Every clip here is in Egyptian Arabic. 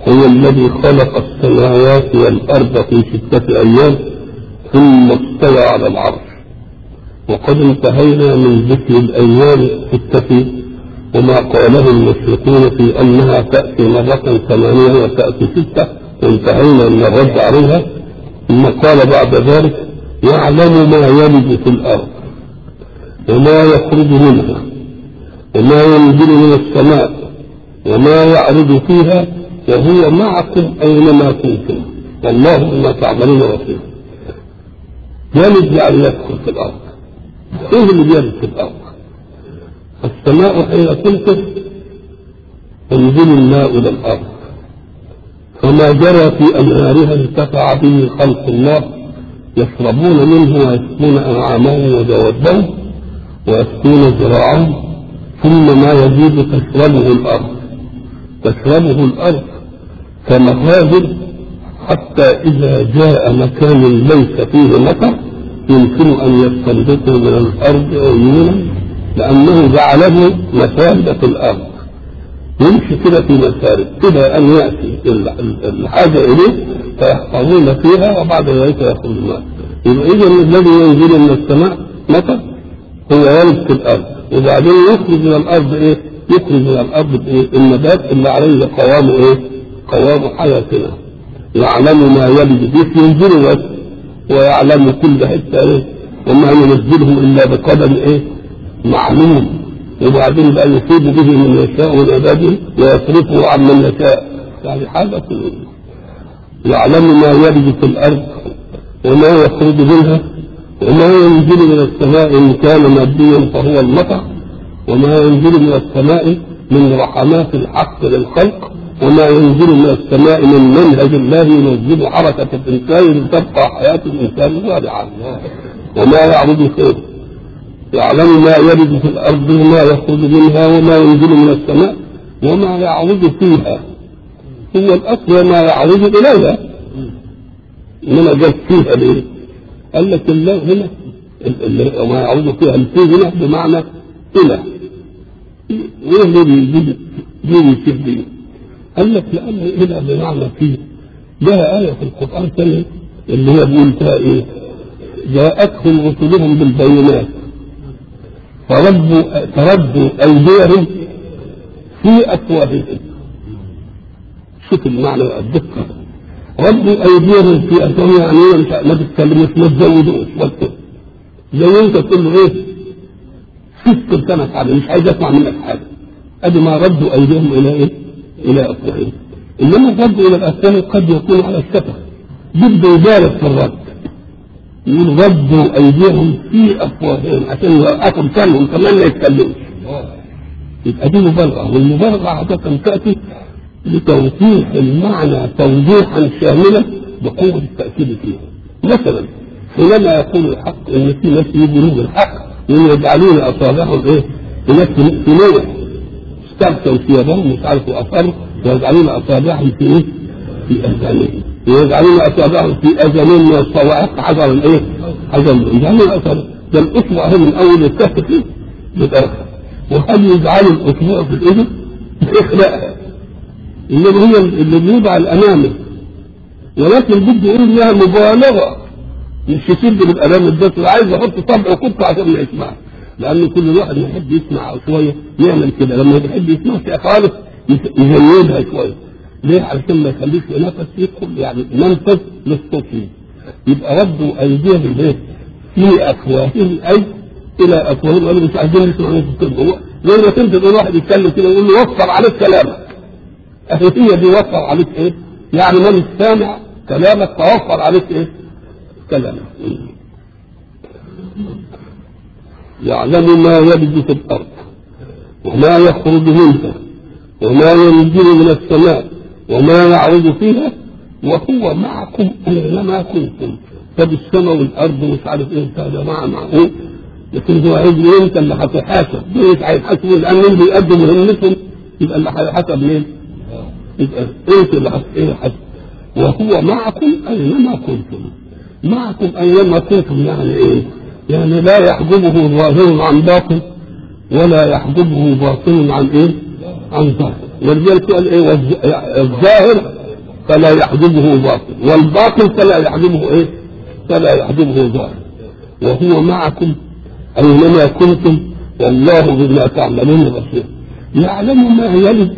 هو الذي خلق السماوات والأرض في ستة أيام ثم استوى على العرش وقد انتهينا من ذكر الأيام الستة وما قاله المشركون في أنها تأتي مرة ثمانية وتأتي ستة وانتهينا من الرد عليها ثم قال بعد ذلك يعلم ما يلج في الأرض وما يخرج منها وما ينزل من السماء وما يعرض فيها وهو معكم أينما كنتم والله بما تعملون بصير يلج يعني يدخل في الأرض إيه اللي بيلج في الأرض السماء حين تمطر ينزل الماء إلى الأرض فما جرى في أنهارها انتفع به خلق الله يشربون منه ويسقون أنعامهم ودوابهم ويسقون زراعهم ثم ما يزيد تشربه الأرض تشربه الأرض كمخازن حتى إذا جاء مكان ليس فيه مطر يمكن أن يستنبطوا من الأرض عيونا لأنه جعله مسالة الأرض يمشي كده في مسارب كده أن يأتي الحاجة إليه فيحفظون فيها وبعد ذلك يخرج الماء يبقى إذا الذي ينزل من السماء مطر هو يلد في الأرض وبعدين يخرج من الأرض إيه؟ يخرج من الأرض إيه؟ النبات اللي عليه قوام إيه؟ قوام حياتنا يعلم ما يلد فيه ينزل بس ويعلم كل حتة إيه؟ وما ينزله إلا بقدر إيه؟ معلوم وبعدين بقى يصيب به من يشاء من عباده ويصرفه عن من يشاء يعني حاجة يعلم ما يلج في الأرض وما يخرج منها وما ينزل من السماء إن كان ماديا فهو المطر وما ينزل من السماء من رحمات الحق للخلق وما ينزل من السماء من منهج الله ينزل حركة الإنسان لتبقى حياة الإنسان صالحة وما يعبد خير يعلم ما يلد في الأرض وما يخرج منها وما ينزل من السماء وما يعرض فيها هو الأصل وما يعرض إليها إنما جت فيها ليه؟ قال لك الله هنا وما يعرض فيها الفي هنا بمعنى إلى وإيه اللي بيجي بيجي كده قال لك لأن إلى بمعنى فيه لها آية في القرآن ثانية اللي هي بيقول فيها إيه؟ جاءتهم رسلهم بالبينات فردوا فردوا أيديهم في أفواههم شوف المعنى الدقة ردوا أيديهم في أفواههم يعني مش ما تتكلموش ما تزودوش وقت زي أنت تقول له إيه سكت سنة على مش عايز أسمع منك حاجة أدي ما ردوا أيديهم إلى إيه؟ إلى أفواههم إنما الرد إلى الأفواه قد يكون على الشفه بده يبالغ في الرد يقول ردوا ايديهم في افواههم عشان يوقفوا لسانهم كمان ما يتكلموش يبقى دي مبالغه والمبالغه عاده تاتي لتوضيح المعنى توضيحا شاملا بقوه التاكيد فيه مثلا حينما يقول الحق ان في ناس يبلغوا الحق ويجعلون اصابعهم ايه هناك في نوع استغشوا ثيابهم مش عارف اصابعهم ويجعلون اصابعهم في ايه؟ في اذانهم ويجعلون اصابعهم في اذانهم من الصواعق حذر الايه؟ حذر يجعلون اصابع ده الاصبع هو من اول الكف فيه للاخر وهل يجعلوا الاصبع في الاذن؟ لا انما هي اللي بيوضع الامامي ولكن بده يقول لها مبالغه مش يسد بالامام الدرس عايز يحط طبعه كنت عشان ما يسمع لان كل واحد يحب يسمع شويه يعمل كده لما يحب يسمع شيء خالص يزودها شويه ليه علشان ما يخليش نفس يدخل يعني منفذ للصوت فيه يبقى ردوا ايديهم ايه في افواههم اي الى افواههم قالوا مش عايزين نسمع نفس زي ما كنت تقول واحد يتكلم كده يقول له وفر عليك كلامك هي دي وفر عليك ايه؟ يعني من سامع كلامك فوفر عليك ايه؟ كلامك يعلم ما يلج في الارض وما يخرج منها وما ينزل من السماء وما يعرض فيها وهو معكم اينما كنتم فبالسماء والارض مش عارف ايه يا جماعه معقول لكن هو عايز انت اللي هتحاسب مش هيحاسبوا لان اللي بيقدم مهمتهم يبقى اللي هيحاسب مين؟ يبقى انت اللي هتحاسب وهو معكم اينما كنتم معكم اينما كنتم يعني ايه؟ يعني لا يحجبه ظاهر عن باطن ولا يحجبه باطن عن ايه؟ عن ظاهر ولذلك قال ايه الظاهر فلا يحجبه باطل والباطل فلا يحجبه ايه فلا يحجبه ظاهر وهو معكم اينما كنتم والله بما تعملون بصير يعلم ما يلج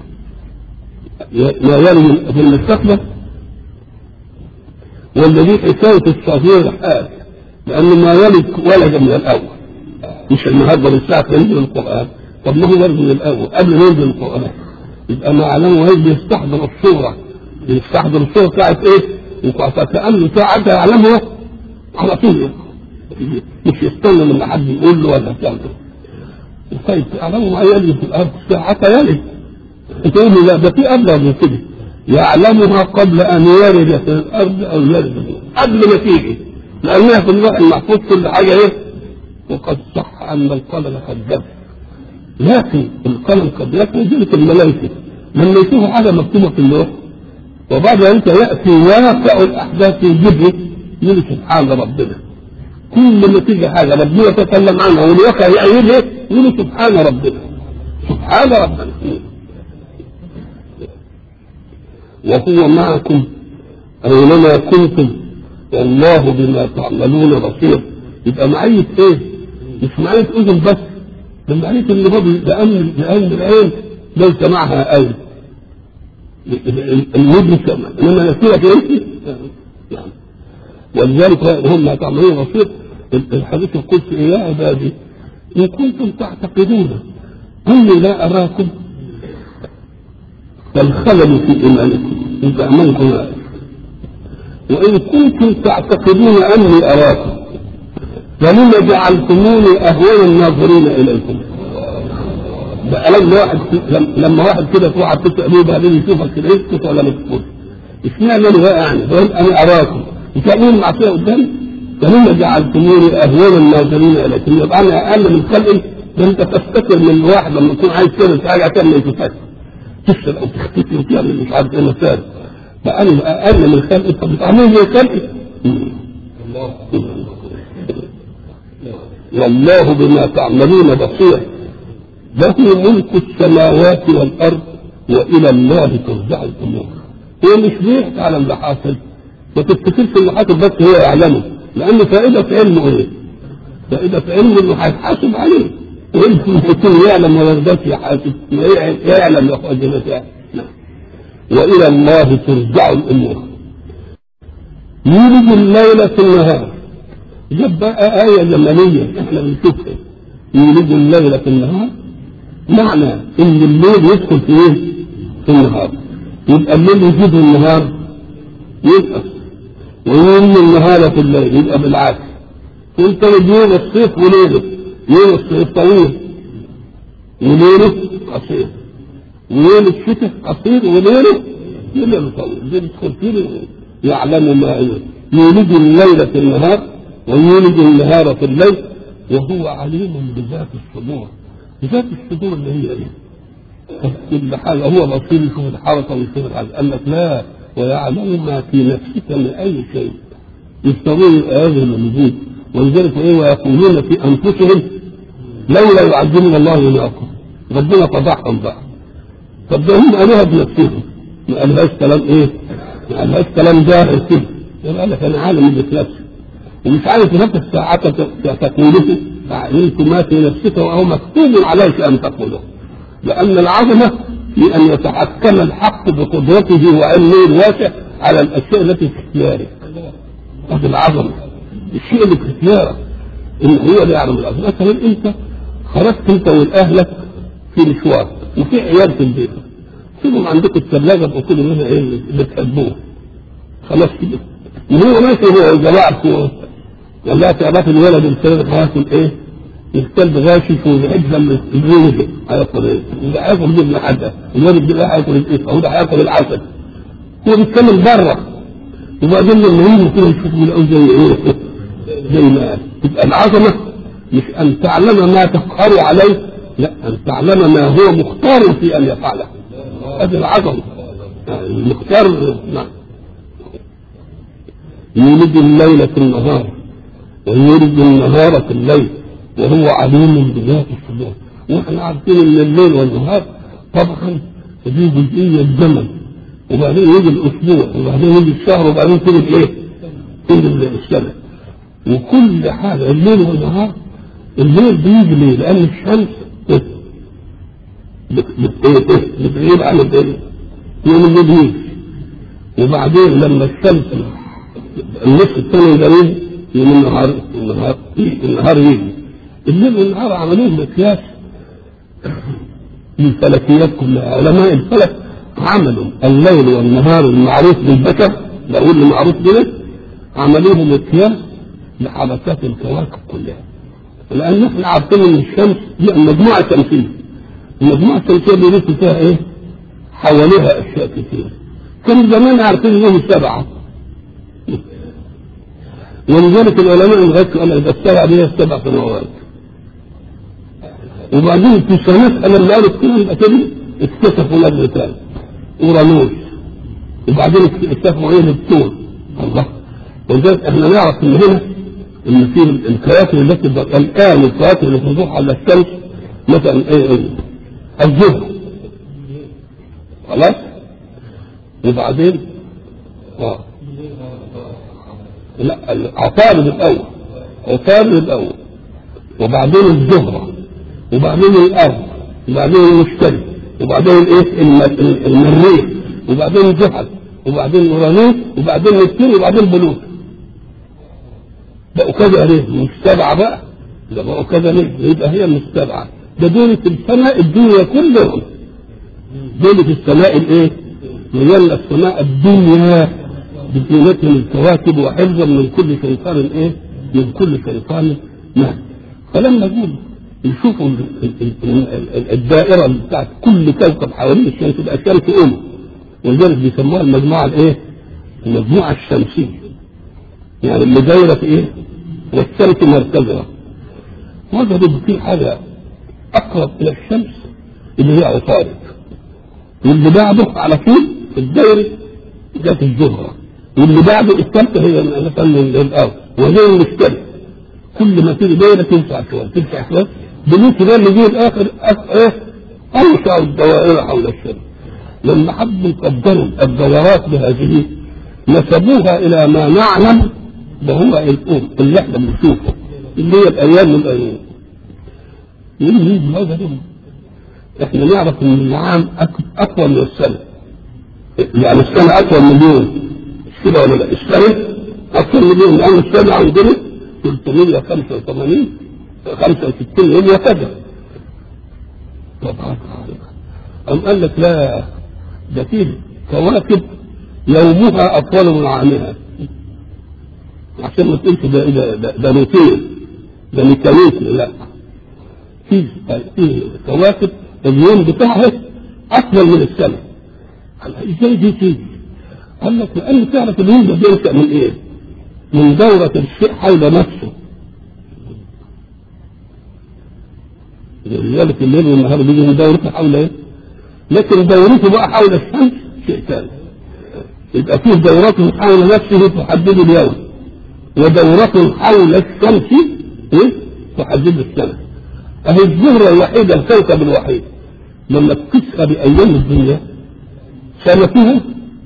ما يلج في المستقبل والذي حكايه الصغير حال لأن ما يلد ولد من الأول مش النهارده بالساعة ينزل القرآن طب ما هو ولد من الأول قبل ما ينزل القرآن يبقى معلمه هيك بيستحضر الصورة بيستحضر الصورة بتاعت إيه؟ فكأنه ساعتها يعلمها على طول مش يستنى لما حد يقول له ولا بتاع طيب تعلموا ما يلد في الأرض ساعتها يلد تقول له لا ده في أبلغ من كده يعلمها قبل أن يرد في الأرض أو يرد قبل ما تيجي لأنها في اللوح المحفوظ كل حاجة إيه؟ وقد صح أن القلم قد جف لكن القلم قد لكن ذلك الملائكة لما يشوفوا حاجة مكتوبة في اللوح وبعد ذلك يأتي واقع الأحداث يجيبه يقول سبحان ربنا كل ما تيجي حاجة ربنا يتكلم عنها والواقع يعيدها يقول سبحان ربنا سبحان ربنا وهو معكم أينما كنتم والله بما تعملون بصير يبقى معية ايه؟ مش معية اذن بس ده معية اللي هو بأمن بأمن العين ليس معها أين المدن سمع انما يسيرك انت يعني ولذلك هم ما تعملون بصير الحديث القدسي يا عبادي ان كنتم تعتقدون اني لا اراكم فالخلل في ايمانكم يبقى اعمالكم وإن كنتم تعتقدون أني أراكم فلما جعلتموني أهون الناظرين إليكم بقى لما واحد لما واحد كده في واحد تسألوه بعدين يشوفك كده يسكت ولا ما يسكتش اشمعنى انا بقى يعني بقول انا اراكم وتقولون المعصيه قدامي فلما جعلتموني اهون الناظرين اليكم يبقى انا اقل من خلق ده انت تفتكر من الواحد لما يكون عايز تعمل حاجه تعمل انتفاع تسال او تختفي وتعمل مش عارف ايه مثال فأنا أقل من خلقي طب بتعملوا زي خلقي والله بما تعملون بصير له ملك السماوات والأرض وإلى الله ترجع الأمور هو مش بيحكي على اللي حاصل ما تفتكرش اللي حاصل بس هو يعلمه لأن فائدة علمه إيه؟ فائدة علمه إنه هيتحاسب عليه ويمكن يكون يعلم ولا يرضاش يحاسب يعلم يا أخوة نعم وإلى الله ترجع الأمور يولد الليل في النهار جاب بقى آية جمالية احنا بنشوفها يولد الليل في النهار معنى ان الليل يدخل في ايه؟ في النهار يبقى الليل يزيد النهار يبقى ويولد النهار في الليل يبقى بالعكس انت يوم الصيف وليله يوم الصيف طويل وليله قصير وليل الشتاء قصير وليله ليل طويل يدخل فيه يعلم ما يولد الليل في النهار ويولد النهار في الليل وهو عليم بذات الصدور بذات الصدور اللي هي ايه؟ كل حاجه هو بصير يشوف الحركه ويشوف الحاجه قال لك لا ويعلم ما في نفسك من اي شيء يستوي هذا الوجود ولذلك ايه ويقولون في انفسهم لولا يعذبنا الله بما اقول ربنا فضحهم بقى طب ده هم قالوها بنفسهم ما قالهاش كلام ايه؟ ما قالهاش كلام ظاهر كده يبقى لك انا عالم بنفسي ومش عارف نفس ساعة تقوله علمت ما في نفسك وهو مكتوب عليك ان تقوله لان العظمه في ان يتحكم الحق بقدرته وعلمه الواسع على الاشياء التي في اختيارك هذه العظمه الشيء اللي في اختيارك ان هو اللي يعلم العظمه مثلا انت خرجت انت واهلك في مشوار وفي عيال في البيت سيبهم عندكم الثلاجه بقول منها ايه اللي بتحبوه خلاص كده وهو ماشي هو الجماعه والله تعرف الولد الكلب هياكل ايه؟ الكلب غاشش وبيحب لما يجي هياكل ايه؟ وده هياكل جبنه حاجه الولد ده هياكل القشطه وده هياكل العسل هو بيتكلم بره وبعدين لما يجي كده يشوفوا يلاقوا زي ايه؟ زي ما تبقى العظمه مش ان تعلم ما تقهر عليه لا ان تعلم ما هو مختار في ان يفعله هذه العظمه المختار نعم يولد الليل في النهار ويولد النهار في الليل وهو عليم بذات الصدور واحنا عارفين ان الليل والنهار طبعا دي جزئيه الزمن وبعدين يجي الاسبوع وبعدين يجي الشهر وبعدين تيجي الايه؟ تيجي السنه وكل حاجه الليل والنهار الليل بيجي ليه؟ لان الشمس بتغيب عن الايه؟ يوم الليل يجي وبعدين لما الشمس النصف الثاني يغيب يوم النهار النهار النهار يجي الليل والنهار عملوه مقياس للفلكيات كلها علماء الفلك عملوا الليل والنهار المعروف بالبشر بقول المعروف به عملوه مقياس لحركات الكواكب كلها لان احنا عارفين ان الشمس دي مجموعه شمسيه المجموعه الشمسيه بيلف فيها ايه؟ حواليها اشياء كثيره كانوا زمان عارفين انهم سبعه ولذلك العلماء لغايه قال لك السبعه دي هي السبع سنوات وبعدين في سنوات انا اللي قالت كده يبقى كده اكتشفوا نجم ثاني اورانوس وبعدين اكتشفوا ايه نبتون الله ولذلك احنا نعرف ان هنا ان في الكواكب التي الان الكواكب اللي تدور على الشمس مثلا ايه ايه الزهر خلاص وبعدين اه لا عطارد الاول عطارد الاول وبعدين الزهره وبعدين الارض وبعدين المشتري وبعدين الايه المريخ وبعدين الجحد وبعدين اورانوس وبعدين نبتون وبعدين بلوت بقوا كذا ليه مش سبعه بقى ده بقوا كذا ليه يبقى هي مش سبعه ده دول في السماء الدنيا كلهم دول في السماء الايه؟ مجلة السماء الدنيا بزينتهم الكواكب وحفظا من كل شيطان ايه؟ من كل شيطان مهد فلما جم يشوفوا الدائرة بتاعت كل كوكب حوالين الشمس تبقى الشمس أم ولذلك بيسموها المجموعة الايه؟ المجموعة الشمسية يعني اللي دايرة في ايه؟ والشمس مركزها وجدوا في حاجة أقرب إلى الشمس اللي هي عطارد واللي بعده على طول في الدايرة جت الزهرة واللي بعده الثالثة هي مثلا الأرض وهي المشترك كل ما تيجي دايرة تنفع شوية تنفع شوية بنوت ده اللي جه الآخر ايه أوسع الدوائر حول الشمس لما حبوا يقدروا الدورات بهذه نسبوها إلى ما نعلم وهو الأم اللي احنا بنشوفه اللي هي الأيام من الأيام يجي هذا اليوم احنا نعرف ان العام اطول من السنه يعني السنه اطول من اليوم مش كده ولا لا السنه اطول من اليوم لان السنه عندنا 385 65 يوم وكذا طبعا أم قال لك لا ده فيه كواكب يومها أطول من عامها عشان ما تقولش ده ده ده, ده روتين ده ميكانيكي لا في في كواكب اليوم بتاعها اطول من السنه قال ازاي دي تيجي؟ قال لك لان تعرف اليوم ده بينشا من ايه؟ من دورة الشيء حول نفسه لذلك الليل والنهار بيجي من دورته حول ايه؟ لكن دورته بقى حول الشمس شيء ثاني يبقى فيه دورته حول نفسه تحدد اليوم ودورته حول الشمس ايه؟ تحدد السنه اهي الزهرة الوحيدة الكوكب الوحيد لما تقيسها بأيام الدنيا سنتها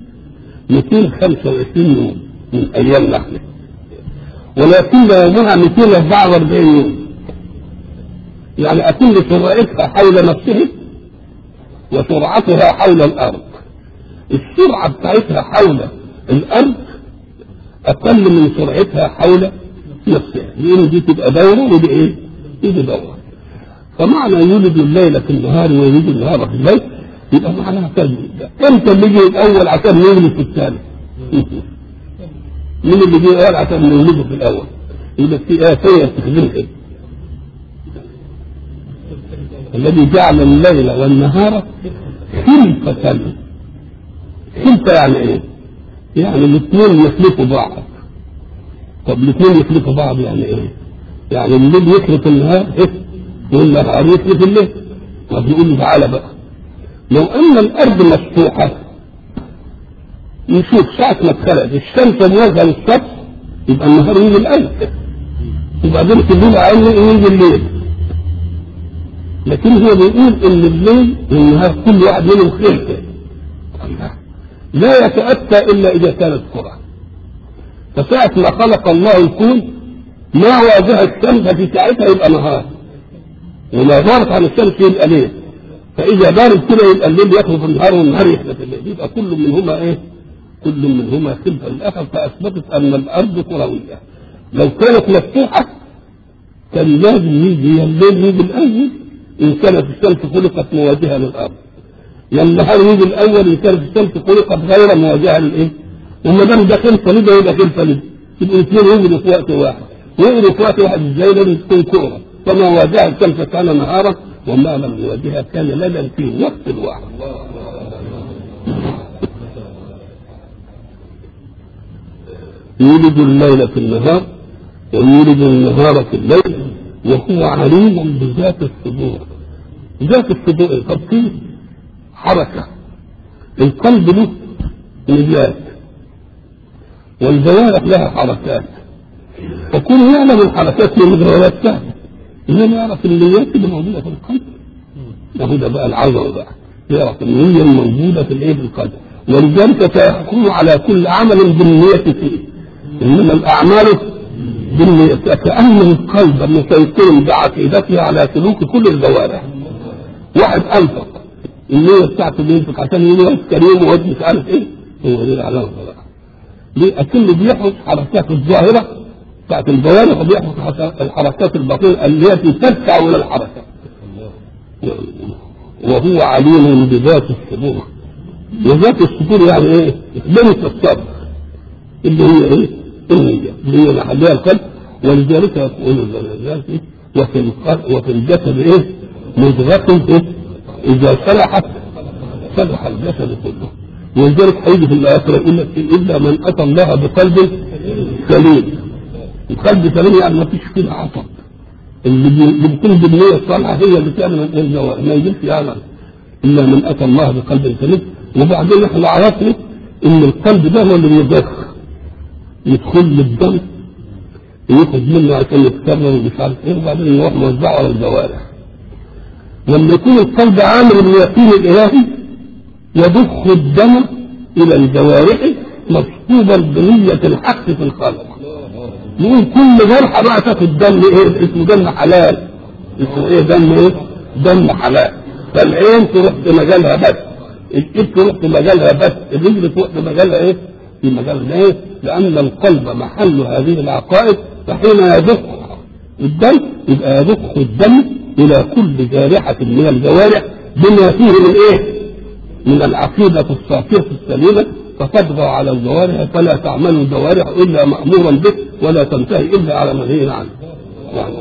225 يوم من أيامنا احنا ولكن يومها 244 يوم يعني أكل سرعتها حول نفسها وسرعتها حول الأرض السرعة بتاعتها حول الأرض أقل من سرعتها حول نفسها لأن دي تبقى دورة ودي إيه؟ دي دورة فمعنى يولد الليل في النهار ويولد النهار في الليل يبقى معناها كذب امتى اللي يجي الاول عشان يولد في الثاني مين اللي جه الاول عشان يولده في الاول يبقى في آتية تخدمها الذي جعل الليل والنهار خلفة خلفة يعني ايه؟ يعني الاثنين يخلفوا بعض طب الاثنين يخلفوا بعض يعني ايه؟ يعني الليل يخلف النهار إيه؟ والنهار يخلف الليل طب يقول له تعالى بقى لو ان الارض مفتوحه نشوف ساعة ما اتخلقت الشمس موازية للسطح يبقى النهار يجي الاول وبعدين في الليل عين يجي الليل لكن هو بيقول ان الليل والنهار كل واحد منهم خلفه الله لا يتأتى إلا إذا كانت كرة فساعة ما خلق الله الكون ما واجه الشمس في ساعتها يبقى نهار وما دارت عن الشمس يبقى ليل فإذا دارت كده يبقى الليل يخلف النهار والنهار يحدث الليل يبقى كل منهما إيه؟ كل منهما خلف الآخر فأثبتت أن الأرض كروية لو كانت مفتوحة كان لازم يجي الليل يجي الأول إن كانت الشمس خلقت مواجهة للأرض يا النهار يجي الأول إن كانت الشمس خلقت غير مواجهة للإيه؟ وما دام ده خلفة لده يبقى خلفة لده يبقوا الاثنين يجروا في وقت واحد يجروا في وقت واحد ازاي لازم تكون كورة فما واجه الشمس كان نهارا وما لم يواجهها كان ليلا في وقت واحد يولد الليل في النهار ويولد النهار في الليل وهو عليم بذات الصدور ذات الصدور طب في حركة القلب له نجاة والجوارح لها حركات فكل يعلم الحركات من الجوارح سهل انما يعرف النيات اللي موجوده في القلب ده ده بقى العظمه بقى يعرف النية الموجودة في الايه في القلب ولذلك سيحكم على كل عمل بالنية فيه انما الاعمال بالنية كأن القلب مسيطر بعقيدته على سلوك كل الجوارح واحد انفق النية بتاعته بينفق عشان يقول كريم ووجه مش عارف ايه هو دي العلامة بقى ليه؟ أكل بيحرص حركات الظاهرة بتاعت الجوارح وبيحرص الحركات الباطنة التي تدفع إلى الحركة وهو عليم بذات الصدور وذات الصدور يعني ايه؟ بنت الصبر اللي هي ايه؟ النية اللي هي محلها القلب ولذلك يقول الرجال وفي القلب وفي الجسد ايه؟ مضغة ايه؟ إذا صلحت صلح الجسد كله ولذلك هيجي في الآخرة يقول لك إلا من أتى الله بقلب سليم القلب سليم يعني ما فيش فيه عصب اللي بي- بيكون بالنية الصالحة هي اللي تعمل الجوارح ما يجيش يعمل إلا من أتى الله بقلب سليم وبعدين احنا عرفنا إن القلب ده هو اللي بيضخ يدخل للدم ياخد منه عشان يتكرر ومش عارف ايه وبعدين يروح موزعه على الجوارح لما يكون القلب عامل باليقين الالهي يضخ الدم الى الجوارح مصحوبا بنية الحق في الخلق يقول كل جرحى بقى تاخد دم ايه اسمه دم حلال اسمه ايه دم ايه دم حلال فالعين تروح في مجالها بس الايد تروح في مجالها بس الرجل تروح في مجالها ايه في مجالها ايه لان القلب محل هذه العقائد فحين يضخ الدم يبقى يضخ الدم الى كل جارحة من الجوارح بما فيه من ايه من العقيدة الصافية السليمة فتطغى على الجوارح فلا تعمل الجوارح إلا مأمورا به ولا تنتهي إلا على منهي عنه يعني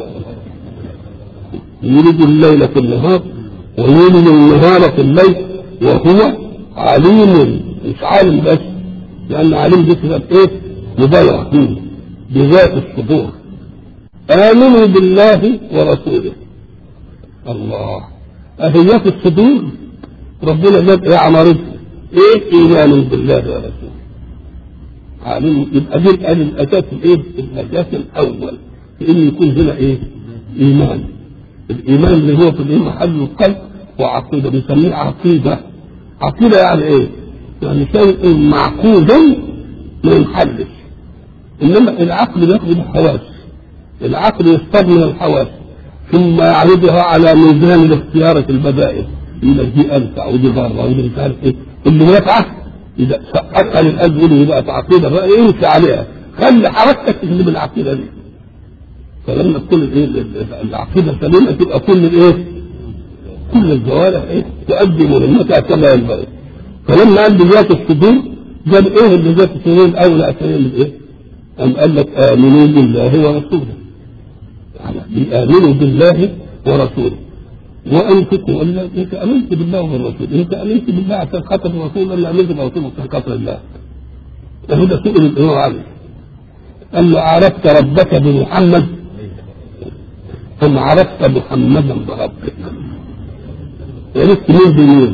يولد الليل في النهار ويولد النهار في الليل وهو عليم مش عالم بس لأن عليم دي صفة إيه؟ مبالغة فيه بذات الصدور آمنوا بالله ورسوله الله أهيات الصدور ربنا جاب ايه عمارتها ايه ايمان بالله ورسوله عالم يبقى دي الآن الاساس الايه الاساس الاول في ان يكون هنا ايه ايمان الايمان اللي هو في الايه محل القلب وعقيده بنسميه عقيده عقيده يعني ايه يعني شيء معقود ما ينحلش انما العقل بياخد الحواس العقل يصطاد من الحواس ثم يعرضها على ميزان الاختيار البدائل يقول لك دي انفع ودي ضاره ودي مش عارف ايه اللي نفعه اذا سقطها للقلب يقول له بقى عقيده بقى امشي عليها خلي حركتك تجلب العقيده دي فلما تكون الايه العقيده سليمه تبقى كل الايه كل الجوارح ايه تؤدي مهمتها كما ينبغي فلما قال ذات الصدور جاب ايه اللي ذات الصدور الاولى عشان من ايه؟ أم قال لك آمنوا بالله ورسوله يعني آمنوا بالله ورسوله وانفقوا ولا انت امنت بالله والرسول انت امنت بالله عشان خاطر الرسول ولا امنت بالرسول عشان خاطر الله فهو ده سؤال الامام علي قال له عرفت ربك بمحمد ثم عرفت محمدا بربك عرفت مين بمين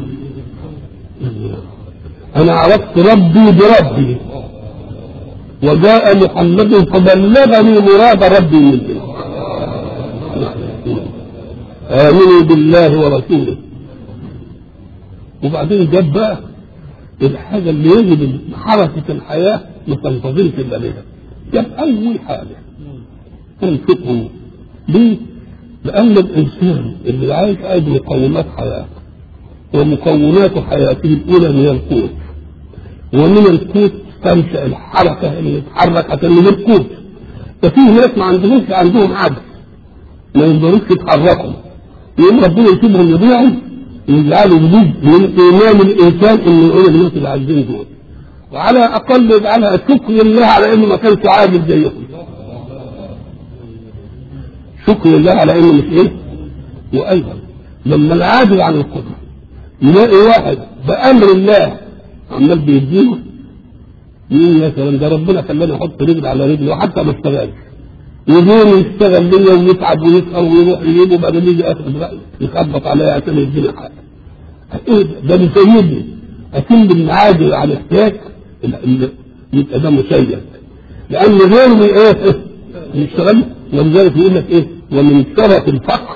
انا عرفت ربي بربي وجاء محمد فبلغني مراد ربي مني آمنوا بالله ورسوله وبعدين جاب بقى الحاجة اللي يجب حركة الحياة ما تنتظمش إلا بها يبقى أول حاجة أنفقه ليه؟ لأن الإنسان اللي عايش عايز مقومات حياة ومكونات حياته الأولى من القوت ومن القوت تنشأ الحركة اللي تتحرك عشان من القوت ففي ناس ما عندهمش عندهم عجز ما يقدروش يتحركوا يوم ربنا يسيبهم يضيعوا يجعلوا جزء من ايمان الانسان انه يقول الناس اللي عايزين دول وعلى اقل يجعلها شكر لله على انه ما كانش عاجز زيهم شكر لله على انه مش ايه وايضا لما العاجز عن القدره يلاقي واحد بامر الله عمال بيديله يقول يا سلام ده ربنا خلاني احط رجل على رجل وحتى ما اشتغلش يقوم يشتغل ليا ويتعب ويسهر ويروح يجيبه بعدين يجي اخر بقى يخبط عليا عشان يديني حاجه ايه ده ده مسيدني اكن بالعاجز على الاحتياج يبقى ده مسيد لان غيره ايه يشتغل ولذلك يقول لك ايه ومن شرف الفقر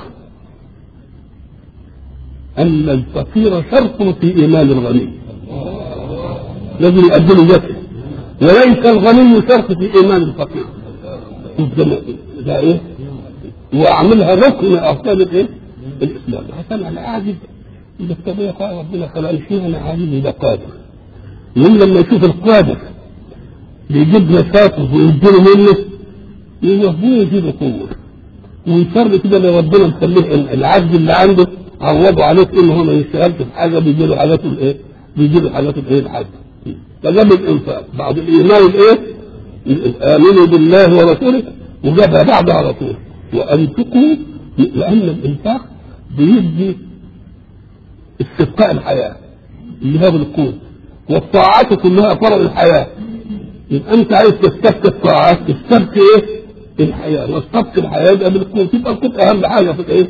ان الفقير شرط في ايمان الغني لازم يقدم ذاته وليس الغني شرط في ايمان الفقير ده ايه واعملها ركن من اركان الايه الاسلام عشان انا عاجز بس طبيعي قال ربنا خلقني فيه انا عاجز يبقى قادر يوم لما يشوف القادر بيجيب نشاطه ويديله منه يوهبوه يجيب قوه ويصر كده ان ربنا مخليه العجز اللي عنده عوضه عليه ان هو ما يشتغلش في حاجه بيجي له حاجات الايه؟ بيجي له حاجات الايه الحاجه فجاب الانفاق بعد الايمان الايه؟ امنوا بالله ورسوله وجابها بعد على طول وانفقوا لان الانفاق بيدي استبقاء الحياه اللي هو بالقوت والطاعات كلها فرع الحياه يبقى انت عايز تستبقي الطاعات تستبقي ايه؟ الحياه واستبقي الحياه يبقى بالقوت يبقى القوت اهم حاجه في الايه؟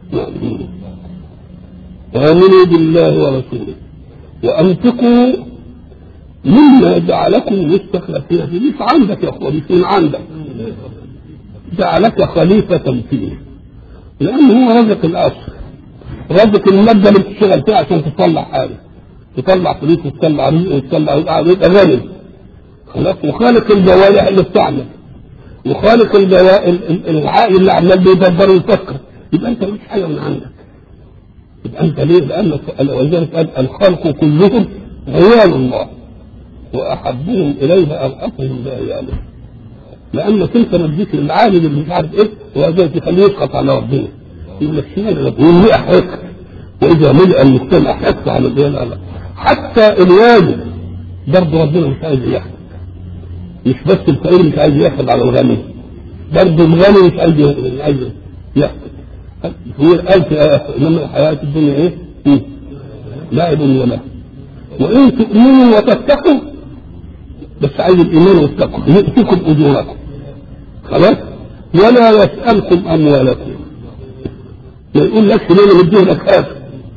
وامنوا بالله ورسوله وانفقوا مما جعلكم مستخلفين فيه مش عندك يا اخوان مش من عندك جعلك خليفة فيه لأنه هو رزق الأصل رزق المادة اللي بتشتغل فيها عشان تطلع حاجة تطلع فلوس وتطلع رزق وتطلع يبقى غني خلاص وخالق الجوارح اللي بتعمل وخالق العقل اللي عمال بيدبر ويفكر يبقى انت مش حاجه من عندك يبقى انت ليه؟ لان ولذلك قال الخلق كلهم عيال الله واحبهم اليها ارأفهم بعياله لانك انت مديك للعالم اللي مش عارف ايه وذلك يخليه يسقط على ربنا يقول لك شمال ويملئ حق واذا ملئ المجتمع حق على الايه لا لا حتى الوالد برضه ربنا مش عايز يحكم مش بس الفقير مش عايز يحكم على الغني برضه الغني مش عايز مش عايز يحكم هو قال في انما الحياه الدنيا ايه؟ لعب وله وان تؤمنوا وتتقوا بس عايز الايمان والتقوى يؤتكم اجوركم خلاص ولا يسالكم اموالكم ما يقول لك ليه مديه لك هذا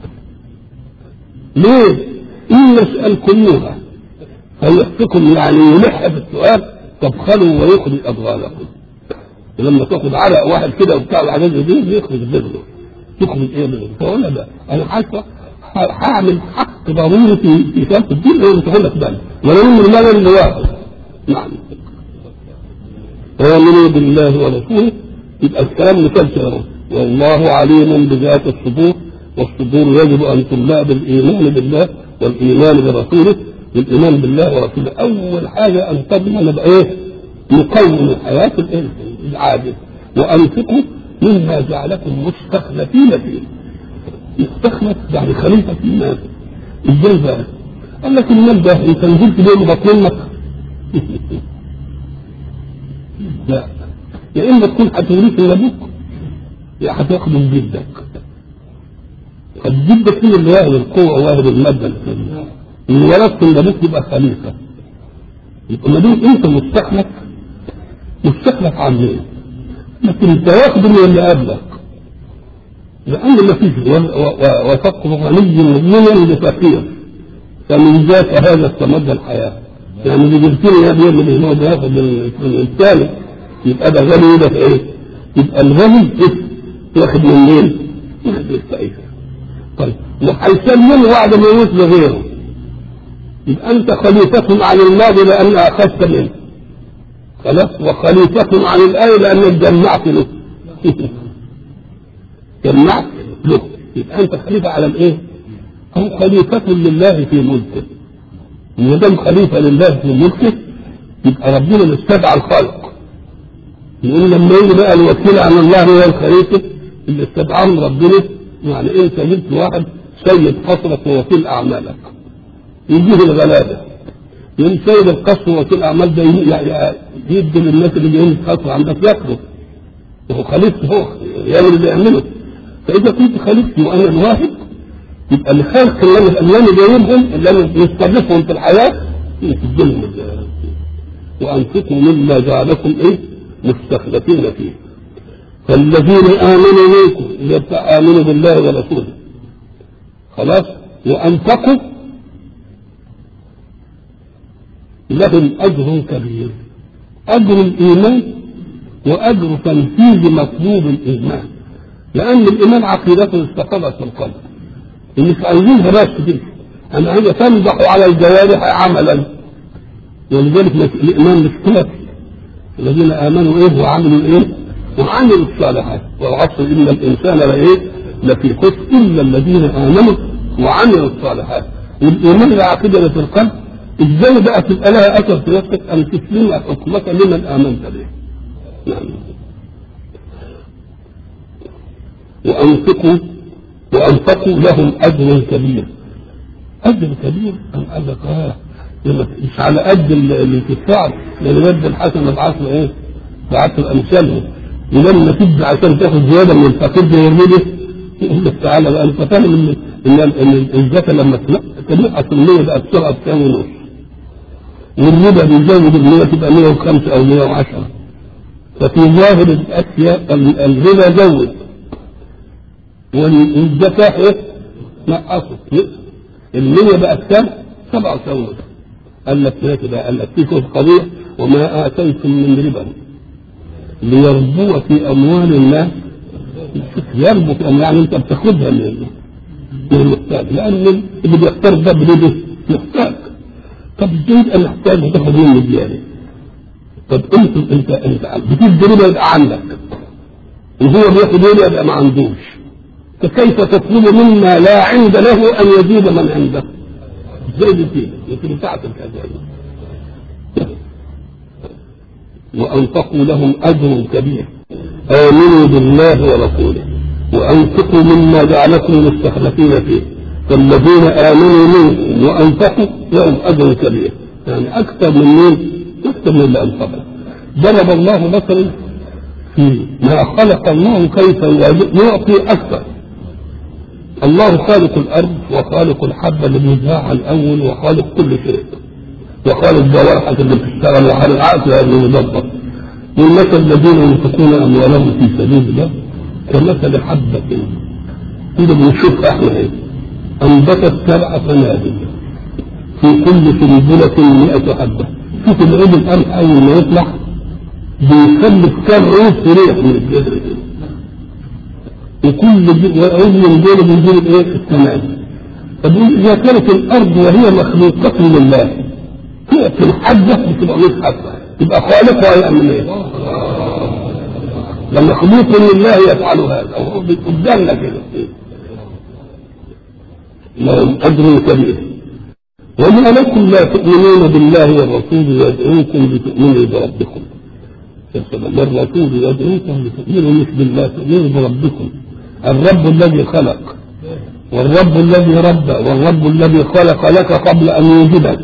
ليه ان يسالكموها فيحفكم يعني يلح في السؤال تبخلوا ويخرج اضغانكم ولما تاخد عرق واحد كده وبتاع الحاجات دي يخرج بذله تخرج ايه منه فقلنا بقى انا حاسه هعمل حق ضروري في في كتاب الدين اللي تقول لك بالي ولا من المال اللي واحد نعم آمنوا بالله ورسوله يبقى الكلام مسلسل اهو والله عليم بذات الصدور والصدور يجب ان تملا بالايمان بالله والايمان برسوله بالايمان بالله ورسوله اول حاجه ان تضمن بايه؟ مقوم الحياه العاجز وانفقوا مما جعلكم مستخلفين فيه مستخلف يعني خليفه في الناس ازاي بقى؟ قال لك المال ده انت نزلت بيه بطن امك لا يا اما تكون هتوريك من ابوك يا هتاخده من جدك فجدك هو اللي واهب القوه وواهب الماده من ورثت من ابوك يبقى خليفه يبقى ما دام انت مستخلف مستخلف عن مين؟ لكن انت واخد من اللي قبلك لأن ما فيش وفقر غني مؤمن لفقير فمن ذاك هذا استمد الحياة يعني اللي جبتني يا ابني اللي هو بياخد من الثالث يبقى ده غني ده ايه؟ يبقى الغني ايه؟ واخد من مين؟ واخد من الفقير طيب وهيسلمه بعد ما يموت لغيره يبقى أنت خليفة عن الماضي لأن أخذت منه خلاص وخليفة عن الآية لأنك جمعت له جمعت له يبقى أنت خليفة على الإيه؟ أو خليفة لله في ملكه ما دام خليفة لله في ملكه يبقى ربنا اللي استدعى الخلق يقول لما يجي بقى الوكيل عن الله هو الخليفة اللي استدعاهم ربنا يعني انت جبت واحد سيد قصرك ووكيل اعمالك يجيه الغلابه يقول سيد القصر ووكيل اعمال ده يدي للناس اللي جايين القصر عندك ياكلوا وهو خليفته هو يعمل اللي يعمله فاذا كنت خليفتي وانا الواحد يبقى الخلق اللي انا اللي انا جايبهم اللي انا مستضيفهم في الحياه يسجلهم وانفقوا مما جعلكم ايه مستخلفين فيه فالذين امنوا منكم اللي بتاع امنوا بالله ورسوله خلاص وانفقوا لهم اجر كبير اجر الايمان واجر تنفيذ مطلوب الايمان لان الايمان عقيدته استقرت في القلب مش عايزينها بس كده انا عايز تنضح على الجوارح عملا ولذلك الايمان مش كافي الذين امنوا ايه وعملوا ايه وعملوا الصالحات والعصر ان الانسان لايه لفي خسر الا الذين امنوا وعملوا الصالحات والايمان العقيده في القلب ازاي بقى تبقى لها اثر في نفسك ان تسلم حكمك لمن امنت به نعم وانفقوا وانفقوا لهم اجر كبير اجر كبير ام قال لك اه مش على قد الانتصار لان مد الحسنه بعشر ايه؟ بعشر امثالهم ولما تدي عشان تاخد زياده من الفقير ده يرمي يقول لك تعالى بقى انت فاهم ان ان ان الزكاه لما تنقص المية بقى بسرعه بكام ونص والربا بيزود المية تبقى 105 او 110 ففي ظاهر الاشياء الربا زود والزكاه ايه؟ نقصت المية بقت كام؟ 97 ونص قال لك هناك بقى قال لك في قضية وما آتيتم من ربا ليربو في أموال الناس يربو في أموال يعني أنت بتاخدها من من المحتاج لأن اللي بيقترض ده بربا محتاج طب ازاي يبقى محتاج وتاخد منه زيادة طب انت انت انت بتدي ربا يبقى عندك وهو بياخد ربا يبقى ما عندوش فكيف تطلب مما لا عند له أن يزيد من عنده زي الدين يمكن بتاعت الكذاب وأنفقوا لهم أجر كبير آمنوا بالله ورسوله وأنفقوا مما جعلكم مستخلفين فيه فالذين آمنوا منكم وأنفقوا لهم أجر كبير يعني أكثر من مين؟ أكثر من اللي أنفقوا ضرب الله مثلا في ما خلق الله كيف يعطي أكثر الله خالق الارض وخالق الحبه اللي بيزرعها الاول وخالق كل شيء وخالق جوارحك اللي بتشتغل وخالق عقلها اللي مدبر والمثل الذين ينفقون اموالهم في سبيل الله كمثل حبه كده بنشوف احنا ايه انبتت سبع سنابل في كل سنبلة 100 حبة شوف العيد القمح أول ما يطلع بيخلف كام عود ريح من الجذر كده وكل عضو من دول بيجيب الايه التمام طب اذا كانت الارض وهي مخلوقة لله تأتي الحبة بتبقى 100 حبة يبقى خالقها يعمل ايه؟ لما مخلوق لله يفعل هذا وهو قدامنا كده لهم اجر كبير وما لكم لا تؤمنون بالله والرسول يدعوكم لتؤمنوا بربكم والرسول يدعوكم لتؤمنوا مش بالله تؤمنوا بربكم الرب الذي خلق والرب الذي ربى والرب الذي خلق لك قبل ان يوجدك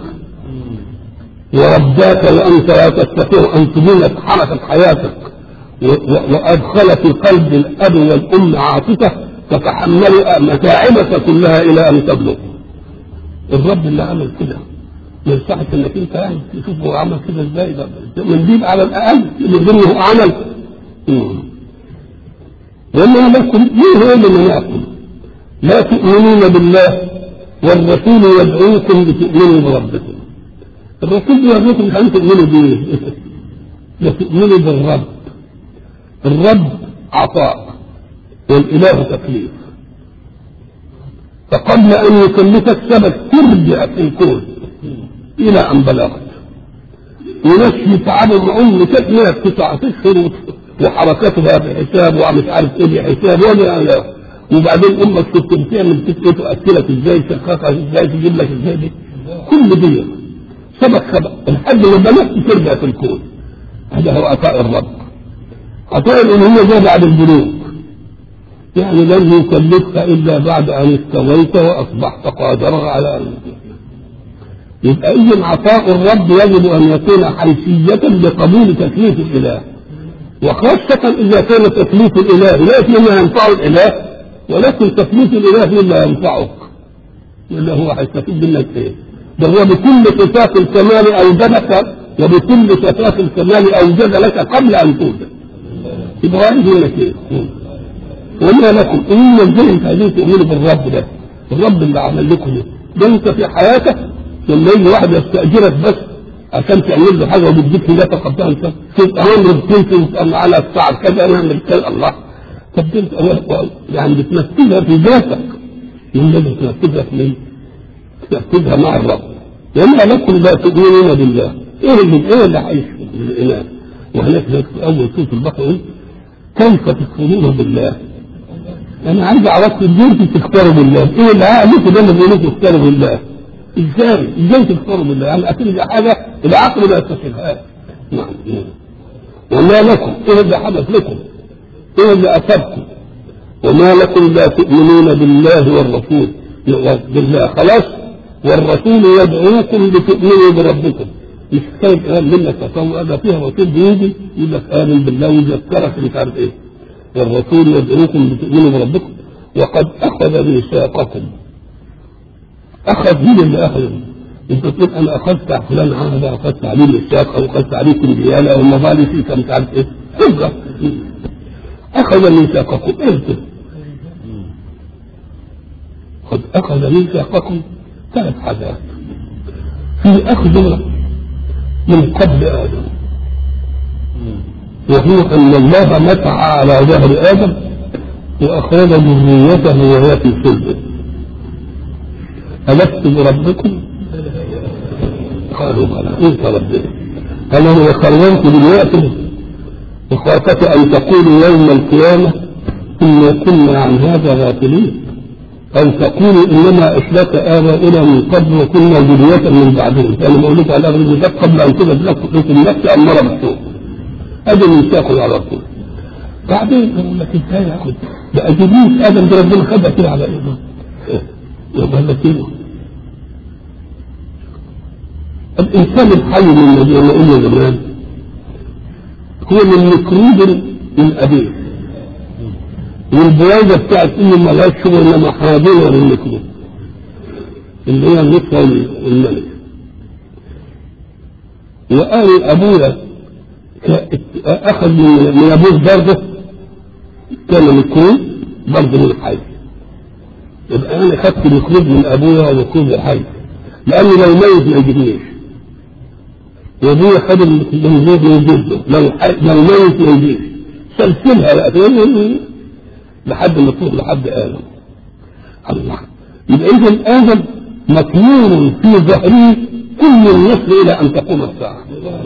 ورباك وانت لا تستطيع ان تبين حركه حياتك وادخل في قلب الاب والام عاطفه تتحمل متاعبك كلها الى ان تبلغ الرب اللي عمل كده ما يصحش انك انت يعني تشوف هو عمل كده ازاي ده من دي على الاقل من ضمن عمل وما لكم ايه هو اللي منعكم لا تؤمنون بالله والرسول يدعوكم لتؤمنوا بربكم الرسول يدعوكم عشان تؤمنوا بيه لتؤمنوا بالرب الرب عطاء والاله تكليف فقبل ان يكلفك سبب ترجع في الكون إلى أن بلغت وناس يتعبوا معهم لكثرة تسعة أشهر وحركاتها بحساب ومش عارف ايه بحساب ولا وبعدين امك كنت بتعمل تسقط تاكلك ازاي تشخصك ازاي تجيب لك ازاي دي كل دي سبق سبق لحد ما بلغت ترجع في الكون هذا هو عطاء الرب عطاء الالوهيه جاء بعد البلوغ يعني لن يكلفك الا بعد ان استويت واصبحت قادرا على ان يبقى اذا عطاء الرب يجب ان يكون حيثيه لقبول تكليف الاله وخاصة إذا كان تكليف الإله لا فيما ينفع الإله ولكن تكليف الإله فيما ينفعك اللي هو هيستفيد منك إيه؟ ده هو بكل صفات الكمال أوجدك وبكل صفات الكمال أوجد لك قبل أن توجد يبقى عايز لك إيه؟ وما لكم إن ازاي أنت عايزين تؤمنوا بالرب ده الرب اللي عمل لكم ده ده أنت في حياتك لما يجي واحد يستأجرك بس عشان تعمل له حاجه وبيديك هدايه قبلها انت تبقى امر بتنسى على الساعه كذا نعمل كذا الله طب انت يعني بتنفذها في ذاتك ينبغي تنفذها في مين؟ تنفذها مع الرب وما لكم لا تؤمنون بالله ايه اللي ايه اللي عايش في الاله وهناك في اول سوره البقره كيف تكفرون بالله؟ انا عايز اعرف ازاي تكفروا بالله؟ ايه اللي عقلكم ده اللي بيقولوا تكفروا بالله؟ ازاي ازاي تكفروا بالله يعني اكيد دي حاجه العقل لا يستشعرها نعم وما لكم ايه اللي حدث لكم ايه اللي اصابكم وما لكم لا تؤمنون بالله والرسول بالله خلاص والرسول يدعوكم لتؤمنوا بربكم مش كانت قال منك تطوع ده فيها رسول بيجي يقول لك امن بالله ويذكرك مش عارف ايه والرسول يدعوكم لتؤمنوا بربكم وقد اخذ ميثاقكم اخذ مين اللي اخذ انت تقول انا اخذت على فلان هذا اخذت عليه الاشتاق او اخذت عليه كمبياله او مظالي فيك مش عارف ايه تبقى اخذ ميثاقكم انت قد اخذ ميثاقكم ثلاث حاجات في اخذ من قبل ادم وهو ان الله متع على ظهر ادم واخرج ذريته وهي في صلبه ألست بربكم؟ قالوا بلى أنت ربنا أنا هو خلوانك دلوقتي وخافت أن تقولوا يوم القيامة إنا كنا عن هذا غافلين أو تقولوا إنما أشرك آباؤنا من قبل وكنا ذرية من بعدهم فأنا بقول لك على أغلب ذلك قبل أن تجد لكم نفس أمر بالسوء أدي ميثاق على طول بعدين يقول لك إزاي ياخد ده أجيبين آدم ده ربنا خدها كده على إيده يبقى لك إيه الإنسان الحي من الذين قلنا زمان هو من ميكروب من أبيه والبويضة بتاعت أمه ملهاش شغل إنما حاضنة للميكروب اللي هي النطفة والملك وقال أبويا أخذ من أبوه برضه كان ميكروب برضه من الحي يبقى أنا خدت ميكروب من أبويا وميكروب الحي لأنه لو ميت ما يجيبنيش وابويا خد المنزوج من جده لو لو ميت ما يجيش سلسلها بقى لحد ما تروح لحد ادم الله يبقى اذا ادم مكنون في ظهره كل النسل الى ان تقوم الساعه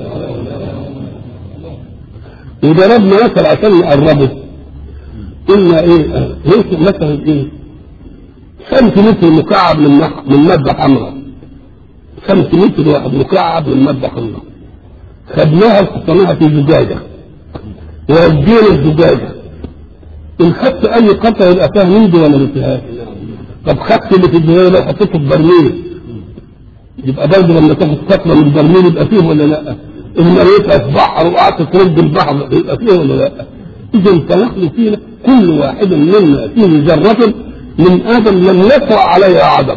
وضربنا مثل عشان نقربه قلنا ايه هيك مثلا ايه سنتيمتر مكعب من من ماده حمراء سنتيمتر واحد مكعب من ماده حمراء خدناها وحطيناها في زجاجه وودينا الزجاجه ان خدت اي قطعه يبقى فيها ميدي ولا ما فيهاش طب خدت اللي في الزجاجه لو حطيته في برميل يبقى برضه لما تاخد قطره من البرميل يبقى فيه ولا لا؟ ان مريتها في بحر وقعدت ترد البحر يبقى فيه ولا لا؟ اذا فنحن فينا كل واحد منا فيه ذره من ادم لم يقرا عليها عدم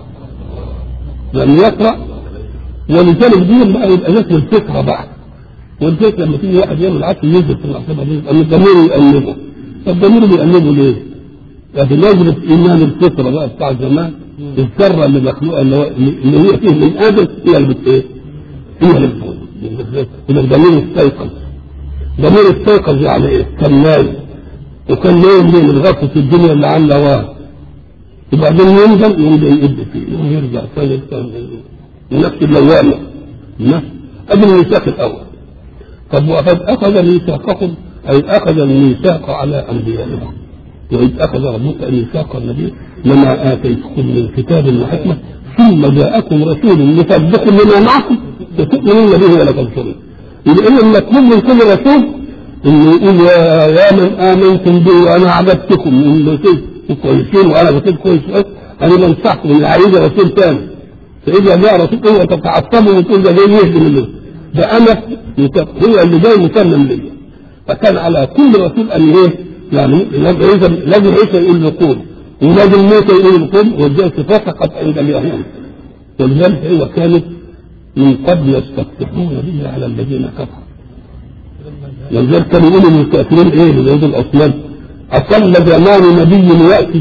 لم يقرا ولذلك دي بقى يبقى ذات الفكره بقى ولذلك لما تيجي واحد يعمل عكس ينزل في العصابه دي يبقى الضمير يقلبه الضمير بيقلبه ليه؟ لكن يجب ايمان الفطره بقى بتاع زمان الذره اللي مخلوقه اللي هي فيه من ادم هي اللي بت ايه؟ هي اللي بتقول يبقى الضمير استيقظ ضمير استيقظ يعني ايه؟ كان نايم وكان نايم ليه من غفله الدنيا اللي عامله واه وبعدين ينزل يبدا يقد فيه يرجع ثاني النفس اللوامة النفس ادي الميثاق الاول طب وقد اخذ ميثاقكم اي اخذ الميثاق على انبيائكم واذ اخذ ربك ميثاق النبي لما اتيتكم من كتاب وحكمه ثم جاءكم رسول مصدق لما معكم لتؤمنون به ولا تنصرون يبقى اذا المطلوب من كل رسول انه يقول يا يا من امنتم بي وانا عبدتكم من كويسين وانا بكيت كويس انا بنصحكم ان عايز رسول ثاني فاذا جاء رسول اوعى تتعصبوا وتقول ده جاي يهدم منه ده انا هو اللي جاي مسلم ليا فكان على كل رسول ان ايه يعني لازم لازم عيسى يقول لقول ولازم موسى يقول لقول ولذلك فسقت عند اليهود ولذلك هو كانت من قبل يستفتحون به على الذين كفروا ولذلك كانوا يقولوا للكافرين ايه لذلك الاصنام اصل زمان نبي ياتي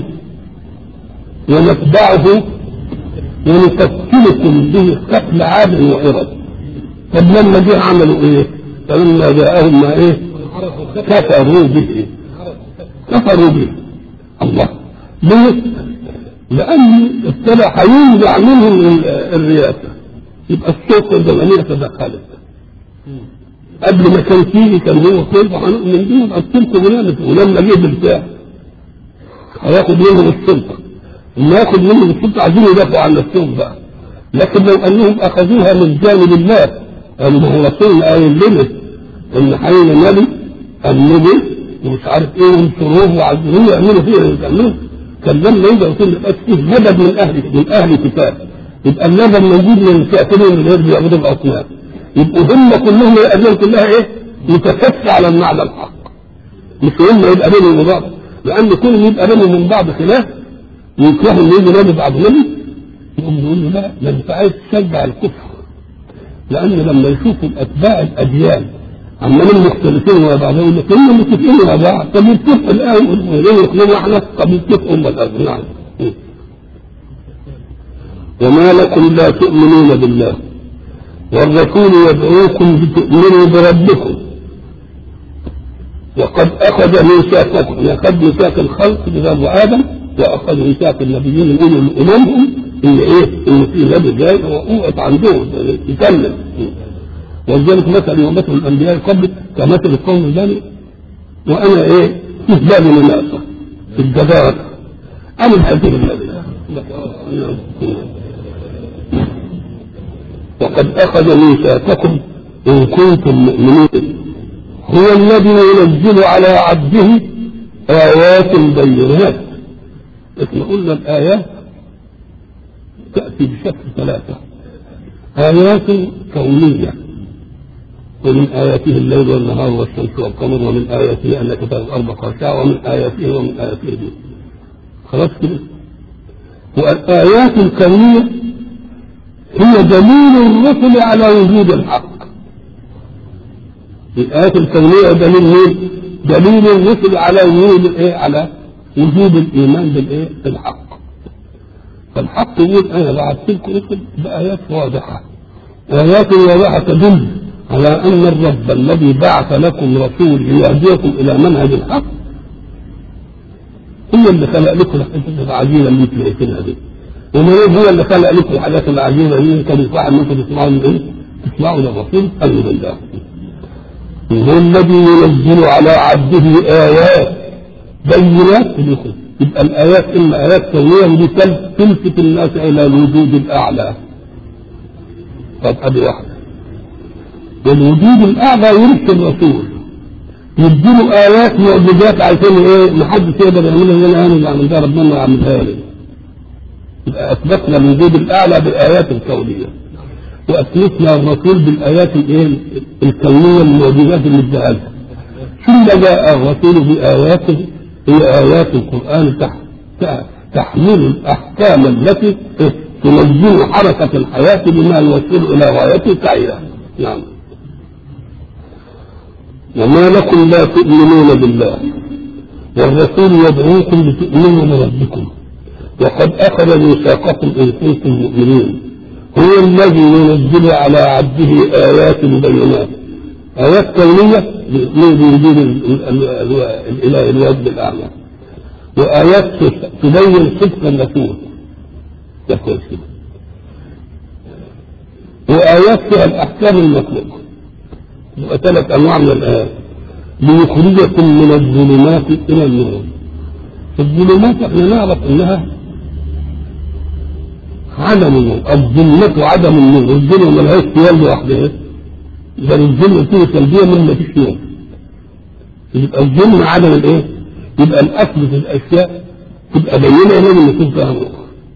ونتبعه ونكفلكم به قتل عاد وإرد طب لما جه عملوا ايه؟ فلما جاءهم ما ايه؟ كفروا به كفروا به الله ليه؟ لأن ابتدى هينزع منهم الرياسة يبقى السلطة الزمنية تدخلت قبل ما كان فيه كان هو كيف هنؤمن بيه يبقى السلطة ولما ولما جه بالفعل هياخد منهم السلطة لما ياخد منهم السلطة عايزين يدافعوا عن نفسهم بقى لكن لو انهم اخذوها من جانب الله قالوا ما هو رسولنا قايل لنا ان حين نبي النبي ومش عارف ايه وانصروه وعزلوه يعملوا فيه اللي بيعملوه كان لما يبقى يكون يبقى فيه مدد من اهل من اهل كتاب يبقى المدد موجود من الكافرين اللي هي بيعبدوا الاصنام يبقوا هم كلهم الاديان كلها ايه؟ متكفة على المعنى الحق مش هم يبقى بينهم وبعض لان كل يبقى بينهم من بعض خلاف ويكرهوا ان يجي نبي بعد نبي يقوم يقول له لا ده انت عايز تشجع الكفر لان لما يشوفوا اتباع الاديان عمالين مختلفين مع بعض يقول لك هم متفقين مع بعض طب يتفقوا الان وليه يقولوا احنا طب يتفقوا هم الان نعم وما لكم لا تؤمنون بالله والرسول يدعوكم لتؤمنوا بربكم وقد اخذ ميثاقكم اخذ ميثاق الخلق بذنب ادم واخذ ميثاق النبيين يقولوا لاممهم ان ايه ان في نبي جاي وقوعت عندهم يكمل ولذلك مثل ومثل الانبياء قبل كمثل القوم البني وانا ايه في بالي مناقصه في الجدار انا بحبه النبي وقد اخذ ميثاقكم ان كنتم مؤمنين هو الذي ينزل على عبده ايات بينات احنا قلنا الايات تاتي بشكل ثلاثه ايات كونيه ومن آياته الليل والنهار والشمس والقمر ومن آياته أنك ترى الأرض خاشعة ومن آياته ومن آياته دي خلاص كده والآيات الكونية هي دليل الرسل على وجود الحق الآيات الكونية دليل مين؟ دليل الرسل على وجود الإيه؟ على وجود الإيمان بالإيه؟ بالحق فالحق يقول أنا بعثت لكم رسل بآيات واضحة آيات واضحة تدل على أن الرب الذي بعث لكم رسول ليهديكم إلى منهج الحق هو اللي خلق لكم الحاجات العجيبة اللي تلاقيها دي وما هو اللي خلق لكم الحاجات العجيبة اللي كان يصح انكم تسمعوا من ايه؟ تسمعوا للرسول خلوا بالله هو الذي ينزل على عبده آيات بينات لكم يبقى الآيات إما آيات كونية ودي تلفت الناس إلى الوجود الأعلى طب أدي واحدة والوجود الاعلى يرث الرسول يديله ايات معجزات عشان ايه ما حدش يقدر يعملها زي انا اللي عملتها ربنا يعملها لي يبقى اثبتنا الوجود الاعلى بالايات الكونيه واثبتنا الرسول بالايات الايه الكونيه المعجزات اللي اداها لها ثم جاء الرسول باياته هي ايات القران تحت تحمل الاحكام التي تنظم حركه الحياه بما يوصل الى غايته سعيها نعم وما لكم لا تؤمنون بالله والرسول يدعوكم لتؤمنوا بربكم وقد اخذ ميثاقكم ان كنتم مؤمنين هو الذي ينزل على عبده ايات بينات ايات كونيه من بوجود الاله الواجب الاعلى وايات تبين صدق الرسول ده كويس كده وآيات فيها الأحكام المطلوبة يبقى ثلاث أنواع من الآيات ليخرجكم من الظلمات إلى النور الظلمات احنا نعرف انها عدم النور الظلمة عدم النور الظلمة ملهاش سيال لوحدها بل الظلمة فيه سلبية من ما فيش نور يبقى الظلم عدم الايه؟ يبقى الاصل في الاشياء تبقى بينه لازم يكون فيها نور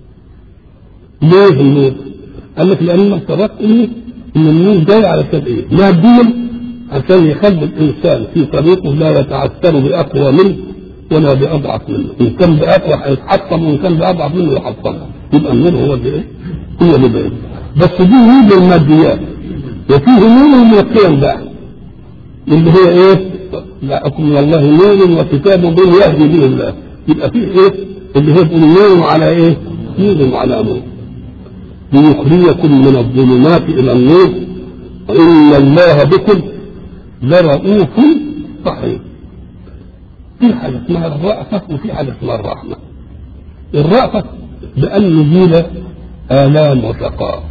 ليه النور؟ قال لك لان ما سبق ان ان النور جاي على سبب ايه؟ ماديا عشان يخلي الانسان في طريقه لا يتعثر باقوى منه ولا باضعف منه، ان كان باقوى هيتحطم وان كان باضعف منه يحطم، يبقى النور هو اللي ايه؟ هو اللي باين. بس دي نور للماديات وفيه نور من القيم بقى اللي هي ايه؟ جاءكم من الله نور وكتاب مبين يهدي به الله، يبقى فيه ايه؟ اللي هي بيقول نور على ايه؟ نور على نور. ليخرجكم من الظلمات الى النور وان الله بكم لرؤوف رحيم في حاجه اسمها الرأفة وفي حاجه اسمها الرحمة الرأفة بأن نزيل آلام وشقاء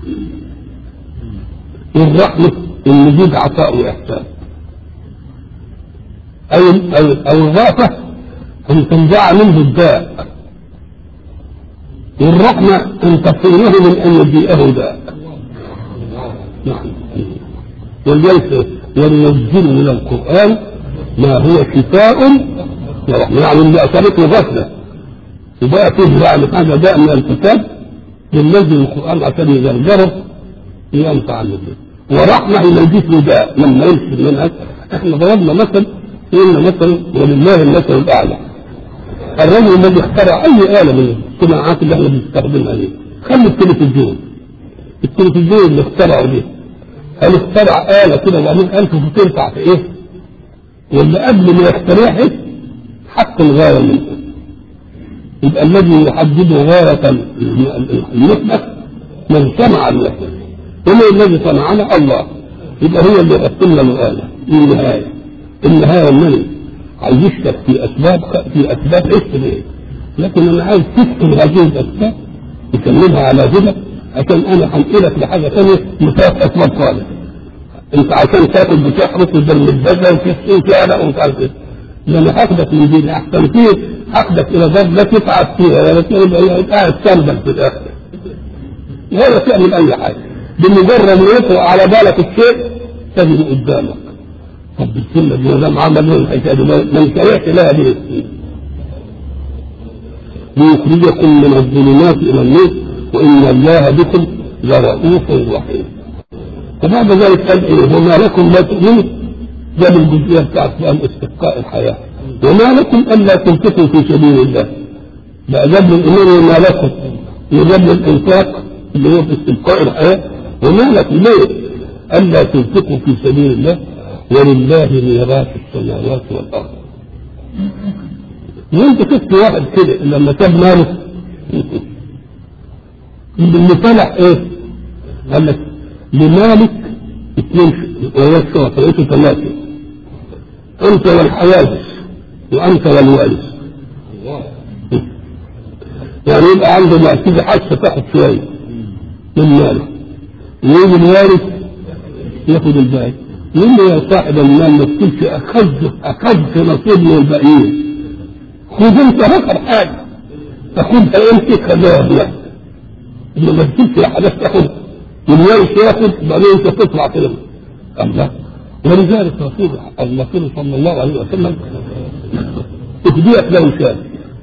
الرحمة أن نزيد عطاء وإحسان أو أو أو الرأفة أن تنزع منه الداء والرحمة أن تصيره من أن يجيئه داء نعم وليس وننزل من القرآن ما هو شفاء ورحمة يعني اللي أصابته غفلة وبقى فيه يعني حاجة داء من الكتاب بننزل القرآن عشان يزرجره ينفع عنه ورحمة ينجيك له داء لما يمشي منها احنا ضربنا مثل قلنا مثلا ولله المثل الأعلى الرجل الذي اخترع أي آلة من الصناعات اللي احنا بنستخدمها دي خلي التلفزيون التلفزيون اللي اخترعه دي هل اخترع آلة كده وبعدين ألف وتنفع في إيه؟ ولا قبل ما يخترعها حق الغاية منه يبقى الذي يحدد غاية المثلث من صنع المثلث ومن الذي صنعنا الله يبقى هو اللي يقسم لنا الآلة النهاية النهاية من عايز يشتك في أسباب في أسباب إيش لكن أنا عايز تسكن هذه الأسباب تكملها على هدى عشان أنا هنقلك لحاجة ثانية مفيهاش أسباب خالص أنت عشان تاكل بتحرس وتدم البذل وتسقي وتعلق ومش عارف إيه ده أنا هاخدك من دي أحسن فيه هاخدك إلى ضرب لا تتعب فيها ولا تبقى قاعد تنبل في الآخر ولا تعمل أي حاجة بمجرد ما يطرأ على بالك الشيء تجد قدامك طب السنة دي ما دام عمل الحكاية دي ما انكرهت لها ليه؟ ليخرجكم من الظلمات إلى النور وإن الله بكم لرؤوف رحيم فبعد ذلك قال إيه وما لكم لا تؤمنوا ده الجزئية بتاعت سؤال استبقاء الحياة وما لكم ألا تنفقوا في سبيل الله بقى جاب الإيمان وما لكم يجاب الإنفاق اللي هو في استبقاء الحياة وما لكم ليه؟ ألا تنفقوا في سبيل الله ولله ميراث السماوات والأرض وانت شفت واحد كده لما ساب ماله اللي طلع ايه؟ قال لك لمالك اثنين ويا الشرطة لقيته ثلاثة انت والحياة وانت والوارث يعني يبقى عنده ما تيجي حاسه تاخد شويه من ماله ويجي الوارث ياخد الباقي يقول له يا صاحب المال ما تكونش اخذت اخذت نصيب من الباقيين خذ انت اخر حاجه تاخدها انت خذها لا ما تكونش يا حدث تاخد والوارث ياخد بعدين انت تطلع كده الله ولذلك رسول الرسول صلى الله عليه وسلم اهديت له شاة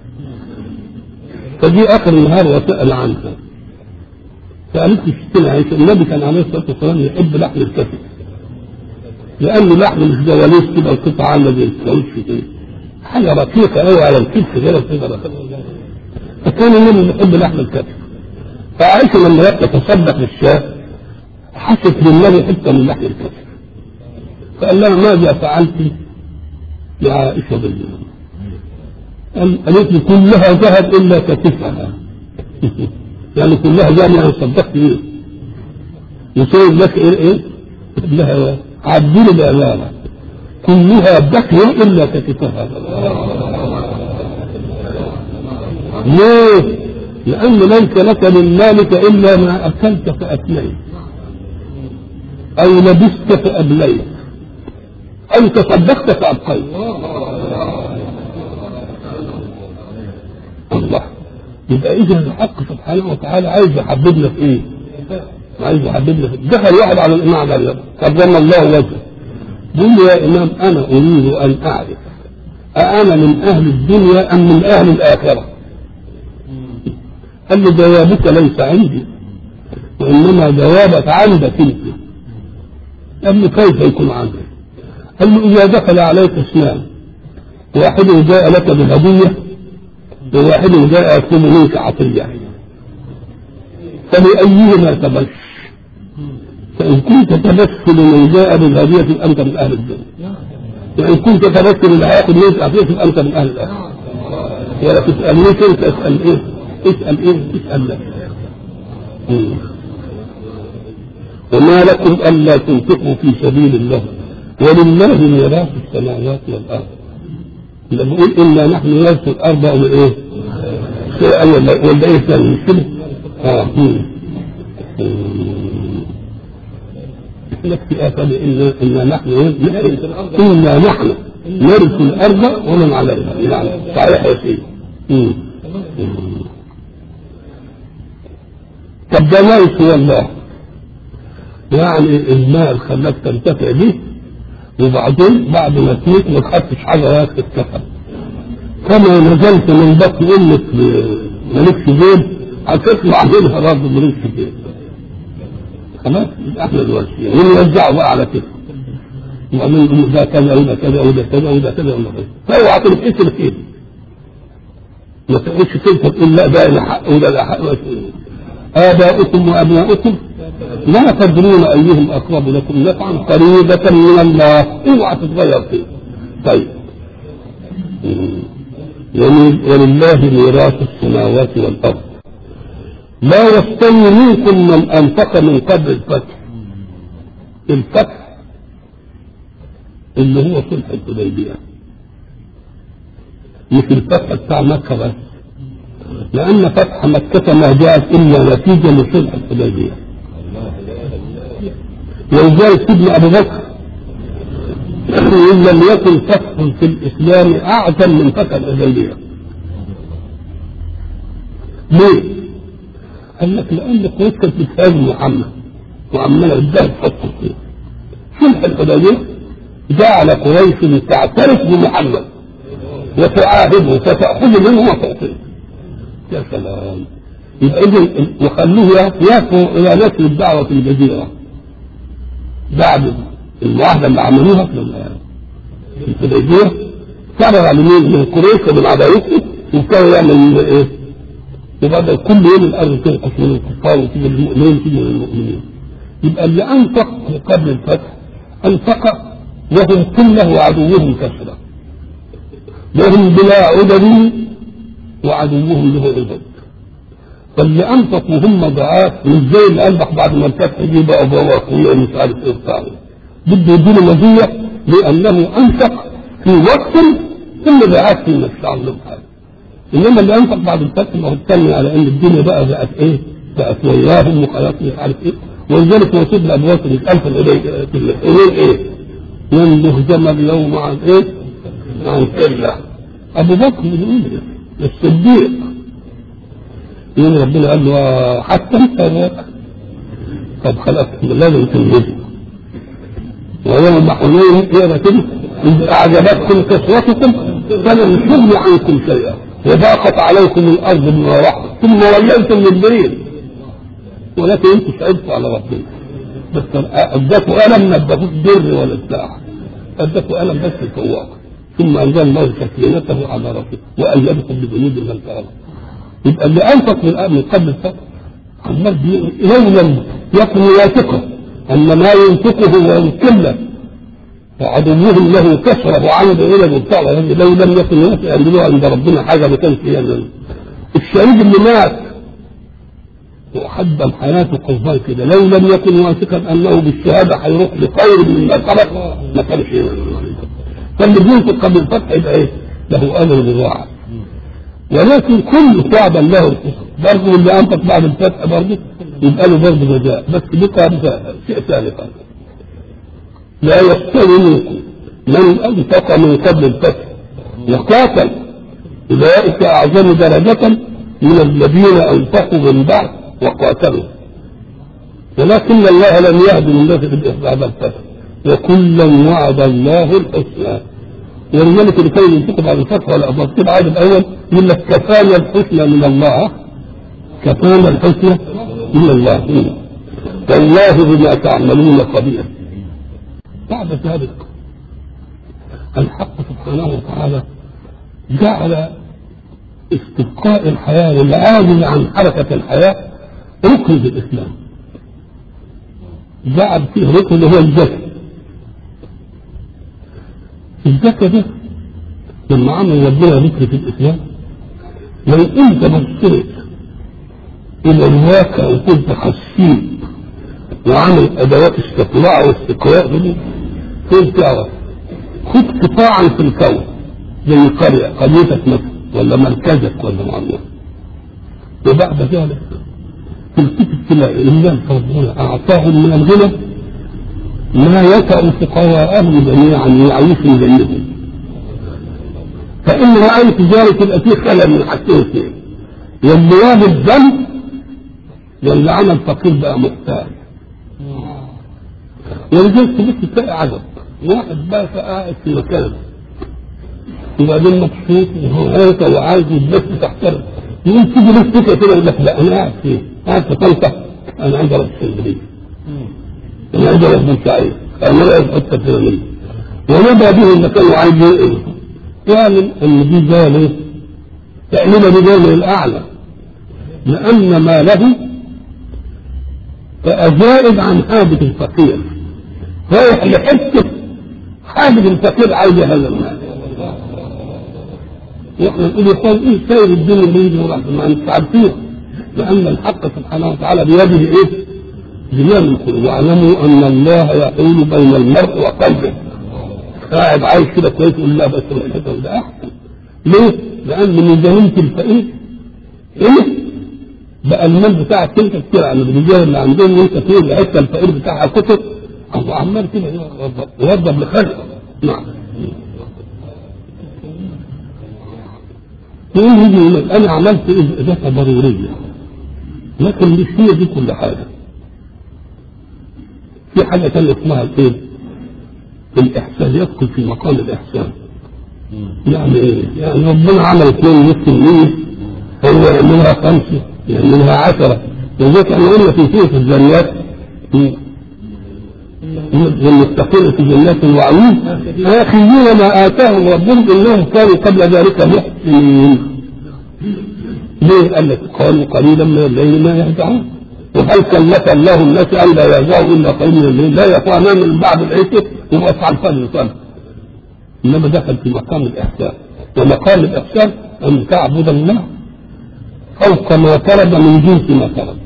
فجي اخر النهار وسال عنها سالت ستنا عائشه النبي كان عليه الصلاه والسلام يحب لحم الكتف لأن لحم مش دواليس كده القطعة عاملة زي الكاوتش كده حاجة رقيقة قوي على الكتف كده كده رقيقة فكان النبي بيحب لحم الكتف فعائشة لما جت تتصدق بالشاة حست للنبي حتة من لحم الكتف فقال لها ماذا فعلت يا عائشة بالله قالت لي كلها ذهب إلا كتفها يعني كلها جامعة صدقت بيه يسوي لك ايه ايه لها عدلوا بأمانة كلها بكر إلا كتفها ليه؟ لأن ليس لك من مالك إلا ما أكلت فأكليت أو لبست فأبليت أو تصدقت فأبقيت الله يبقى إذا الحق سبحانه وتعالى عايز يحببنا في إيه؟ عايز يحببنا في دخل واحد على الإمام علي قدم الله وجهه بيقول يا إمام أنا أريد أن أعرف أأنا من أهل الدنيا أم من أهل الآخرة؟ قال له جوابك ليس عندي وإنما جوابك عندك أنت قال له كيف يكون عندك؟ قال له إذا دخل عليك اثنان واحد جاء لك بهدية وواحد جاء يطلب منك عطية فلأيهما تبش فإن كنت تبشر من جاء بالهدية أنت من أهل الدنيا وإن كنت تبشر اللي هياخد منك عطية أنت من أهل الآخرة ولا تسألنيش أنت اسأل إيه؟ اسأل إيه؟ اسأل لك وما لكم ألا تنفقوا في سبيل الله ولله ميراث السماوات والأرض لما بيقول إنا نحن نرث الأرض ولا إيه؟ ولا ولا إيه ثاني مش كده؟ آه نكفي آثار إنا إنا نحن إنا نحن نرث الأرض ومن عليها يعني صحيح يا سيدي طب ده لا يسوى الله يعني المال خلاك تنتفع به وبعدين بعد ما تموت ما خدتش حاجه ولا تتكفل كما نزلت من بطن امك مالكش جيب هتطلع منها برضه مالكش جيب خلاص احنا دلوقتي ونوزعه بقى على كده ومن ده كذا وده كذا وده كذا وده كذا وده كذا فاوعى تنقسم كده ما تقولش كده تقول لا ده له حق وده له حق آباؤكم وأبناؤكم لا تدرون أيهم أقرب لكم نفعا قريبة من الله اوعى تتغير فيه طيب ولله ميراث السماوات والأرض لا يستوي منكم من أنفق من قبل الفتح الفتح اللي هو صلح الحديبية مش الفتح بتاع مكة بس لأن فتح مكة ما جاءت إلا نتيجة لصلح الحديبية ولذلك سيدنا أبو بكر إن لم يكن فتح في الإسلام أعظم من فتح الحديبية ليه؟ قال لك لأن قريش كانت بتهاجم محمد وعمالة ازاي تفكر فيه صلح الحديبية جعل قريش تعترف بمحمد وتعاهده فتأخذ منه وتعطيه يا سلام يبقى إذا وخلوه يأتوا إلى نشر الدعوة في الجزيرة بعد المعاهدة اللي عملوها في الحديبية كبر على مين من قريش ومن عداوته وكانوا يعمل إيه؟ يبقى كل يوم الأرض تنقص من الكفار وتيجي للمؤمنين تيجي للمؤمنين يبقى اللي أنفق قبل الفتح أنفق وهم كله عدوهم كثرة وهم بلا عدد وعدوهم له عدد فاللي انفقوا هم ضعاف مش زي اللي انفق بعد ما الفتح دي بقى بواقية ومش عارف ايه بتاع بده يديله مزية لأنه أنفق في وقت ثم ضعاف في نفسه عنه حاجة إنما اللي أنفق بعد الفتح ما هو الثاني على إن الدنيا بقى بقت إيه؟ بقت وياهم وخلاص مش عارف إيه ولذلك موجود لأبو بكر ألف إليه إيه؟ ينبه جمل يوم عن إيه؟ عن كله أبو بكر بيقول الصديق يوم ربنا قال له حتى انت يا بكر طب خلاص لازم تنجزه ويوم حنين اقرا كده إذ أعجبتكم كسوتكم فلم تغن عنكم شيئا وضاقت عليكم الأرض بما رحمت ثم وليتم مدبرين ولكن انتم سعدتوا على ربنا بس اداكوا ألم ما اداكوش بر ولا بتاع اداكوا ألم بس الفواق ثم أنزل الله سكينته على ربه وأيدكم بجنود لم تروا يبقى اللي أنفق من من قبل الفتح عمال لو لم يكن واثقا أن ما ينفقه ويمكن له وعدوهم له كسره وعمد إلى المبتغى لو لم يكن واثقا له عند ربنا حاجة ما كانش فيها الشهيد اللي مات وحدم حياته قصدان كده لو لم يكن واثقا أنه بالشهادة هيروح لخير مما سبق ما كانش فاللي بينفق قبل الفتح يبقى ايه؟ له اجر مضاعف ولكن كل تعب له الحسن برضه اللي انفق بعد الفتح برضه يبقى له برضه جزاء بس بقى شيء ثاني خالص لا يستوي منكم من انفق من قبل الفتح وقاتل اولئك اعظم درجه من الذين انفقوا من بعد وقاتلوا ولكن الله لم يهد الناس بعد الفتح وكلا وعد الله الحسنى ولذلك لكي ينفق بعد الفتح ولا أبطل عاد الأول يقول لك كفانا الحسنى من الله كفانا الحسنى من الله والله بما تعملون خبير بعد ذلك الحق سبحانه وتعالى جعل استبقاء الحياة والعاجز عن حركة الحياة ركن في الإسلام جعل فيه ركن اللي هو الزكاة الزكاة ده لما عمل ربنا ذكر في الإسلام لو أنت بصيت إلى الواقع وكنت حسيت وعامل أدوات استطلاع واستقراء دي كنت تعرف خد قطاعا في الكون زي قرية قريتك مثلا ولا مركزك ولا معلومة وبعد ذلك تلتفت تلاقي الناس ربنا أعطاهم من الغنى ما يسع فقراءهم جميعا يعيشوا زيهم فإن رأيت ذلك يبقى فيه خلل من حاجتين اثنين يلي واب الذنب يلي عمل فقير بقى محتاج ولذلك تبص تلاقي عجب واحد بقى قاعد في مكان وبعدين مبسوط وهو هيك وعايز الناس تحترم يقول تيجي ناس فكره كده يقول لك لا انا قاعد فين؟ قاعد في طنطا انا عندي رأس اسكندريه انا عندي رأس بورسعيد انا رايح حته فلانيه ونبى به المكان وعايز ينقل يعلم ان دي جايه تأمين بجانب الاعلى لان ما له فأزائد عن حاجة الفقير رايح لحتة حاجة الفقير عايز هذا المال واحنا نقول يقول ايه سير الدين اللي يجي وراح ما انت عارفين لان الحق سبحانه وتعالى بيده ايه؟ زمام القلوب واعلموا ان الله يحول بين المرء وقلبه قاعد عايش كده كويس يقول لا بس الحته ده احسن ليه؟ لان من زميلة الفقير ايه؟ بقى المال بتاعك انت كتير عن الرجال اللي عندهم وانت فين الحته الفقير بتاعها كتب هو عمال كده يوضب لخلقه نعم يقول يجي يقول لك انا عملت اضافه ضروريه لكن مش هي دي كل حاجه في حاجه ثانيه اسمها الايه؟ الاحسان يدخل في مقام الاحسان يعني ايه؟ يعني ربنا عمل اثنين ونص المية هو يعملها خمسه يعملها عشرة لذلك احنا قلنا في سورة الذريات والمتقين في جنات وعيون آخذين ما آتاهم ربهم إنهم كانوا قبل ذلك محسنين ليه؟ قال لك قالوا قليلا من الليل ما يهجعون وهل كلف الله الناس أن لا يهجعوا إلا قليلا من الليل لا يقومان من بعد العشاء ويبقى على الفجر صلاة إنما دخل في مقام الإحسان ومقام الإحسان أن تعبد الله فوق ما طلب من جنس ما طلب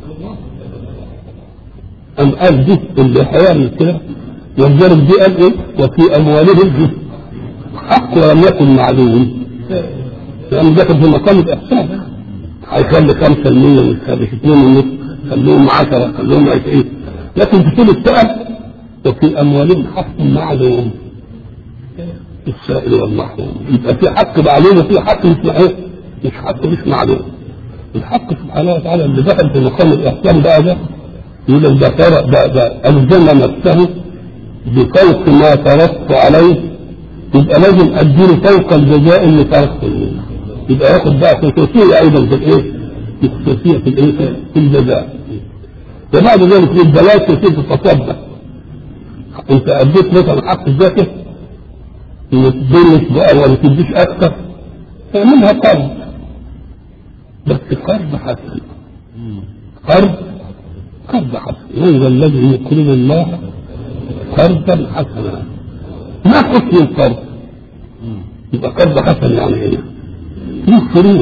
أم قال دي اللي هيعمل كده ولذلك دي قال إيه وفي أموالهم دي حق ولم يكن معلوم لأن دخل في مقام الإحسان هيخلي 5% مش هيخلي 2 ونص خليهم 10 خليهم 20 لكن في كل السؤال وفي أموالهم حق معلوم السائل والمحروم يبقى في حق معلوم وفي حق مش معلوم مش حق مش معلوم الحق سبحانه وتعالى اللي دخل في مقام الاحسان بقى ده يقول لك ده فرق ده ده الزم نفسه بفوق ما تركت عليه يبقى لازم اديله فوق الجزاء اللي تركته يبقى ياخد بقى خصوصيه ايضا في الايه؟ خصوصيه في الايه؟ في الجزاء وبعد ذلك يبقى لا تسيب تتصدق انت اديت مثلا حق الزكاه ما تدينش بقى ولا تديش اكثر تعملها قرض بس قرض حسن قرض قرض حسن من ذا الذي يقرض الله قرضا حسنا ما حسن القرض يبقى قرض حسن يعني ايه؟ له شروط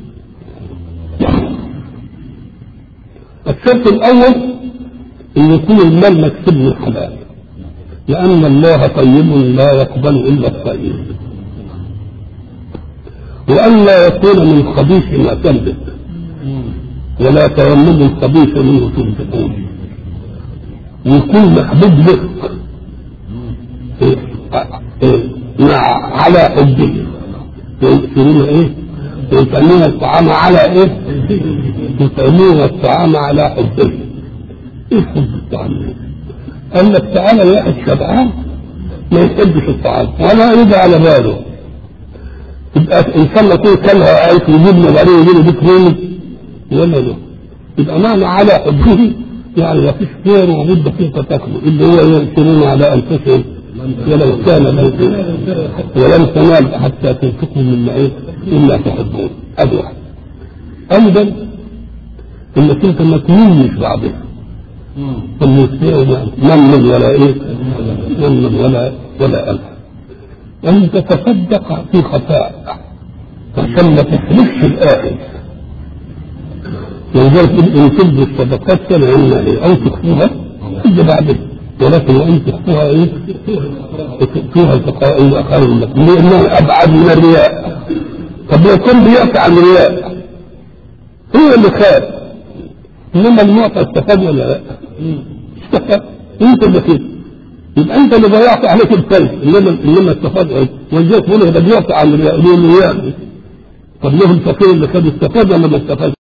الشرط الاول ان يكون المال مكسب من حلال لان الله طيب لا يقبل الا الطيب وأن لا يكون من خبيث ما تنبت ولا تيمم الخبيث منه تنفقون ويكون محبوب لك إيه؟ إيه؟ مع على حبه ويؤثرون ايه؟ ويطعمون الطعام على ايه؟ يطعمون الطعام على حبه ايه حب الطعام؟ قال لك تعالى واحد شبعان ما يحبش الطعام ولا يجي على باله يبقى ان شاء الله يكون كلها عيش وجبنه بعدين يجي له بيت رومي ولا له يبقى معنى على حبه يعني ما فيش خير وموجود دقيقة تاكله اللي هو يؤثرون على انفسهم ولو كان لكم ولن تنال حتى تنفقوا مما ايه الا تحبون ادي واحد ايضا انك انت ما تمنش بعضها المسيء من ولا ايه من ولا ولا الف ان تتصدق في خفاء عشان ما تحرجش الاخر ولذلك ان تبدوا الصدقات كان عندنا ايه او تخفوها تجي بعدين ولكن وان تخفوها ايه فيها التقاء خير لكم لانها ابعد من الرياء طب لو كان بيقطع عن الرياء هو اللي خاف انما المعطى استفاد ولا لا؟ استفاد انت اللي كده يبقى انت اللي ضيعت عليك الفلس انما انما استفاد ايه؟ ولذلك بيقول ده بيقطع عن الرياء ليه الرياء طب ليه الفقير اللي خد استفاد ولا ما استفادش؟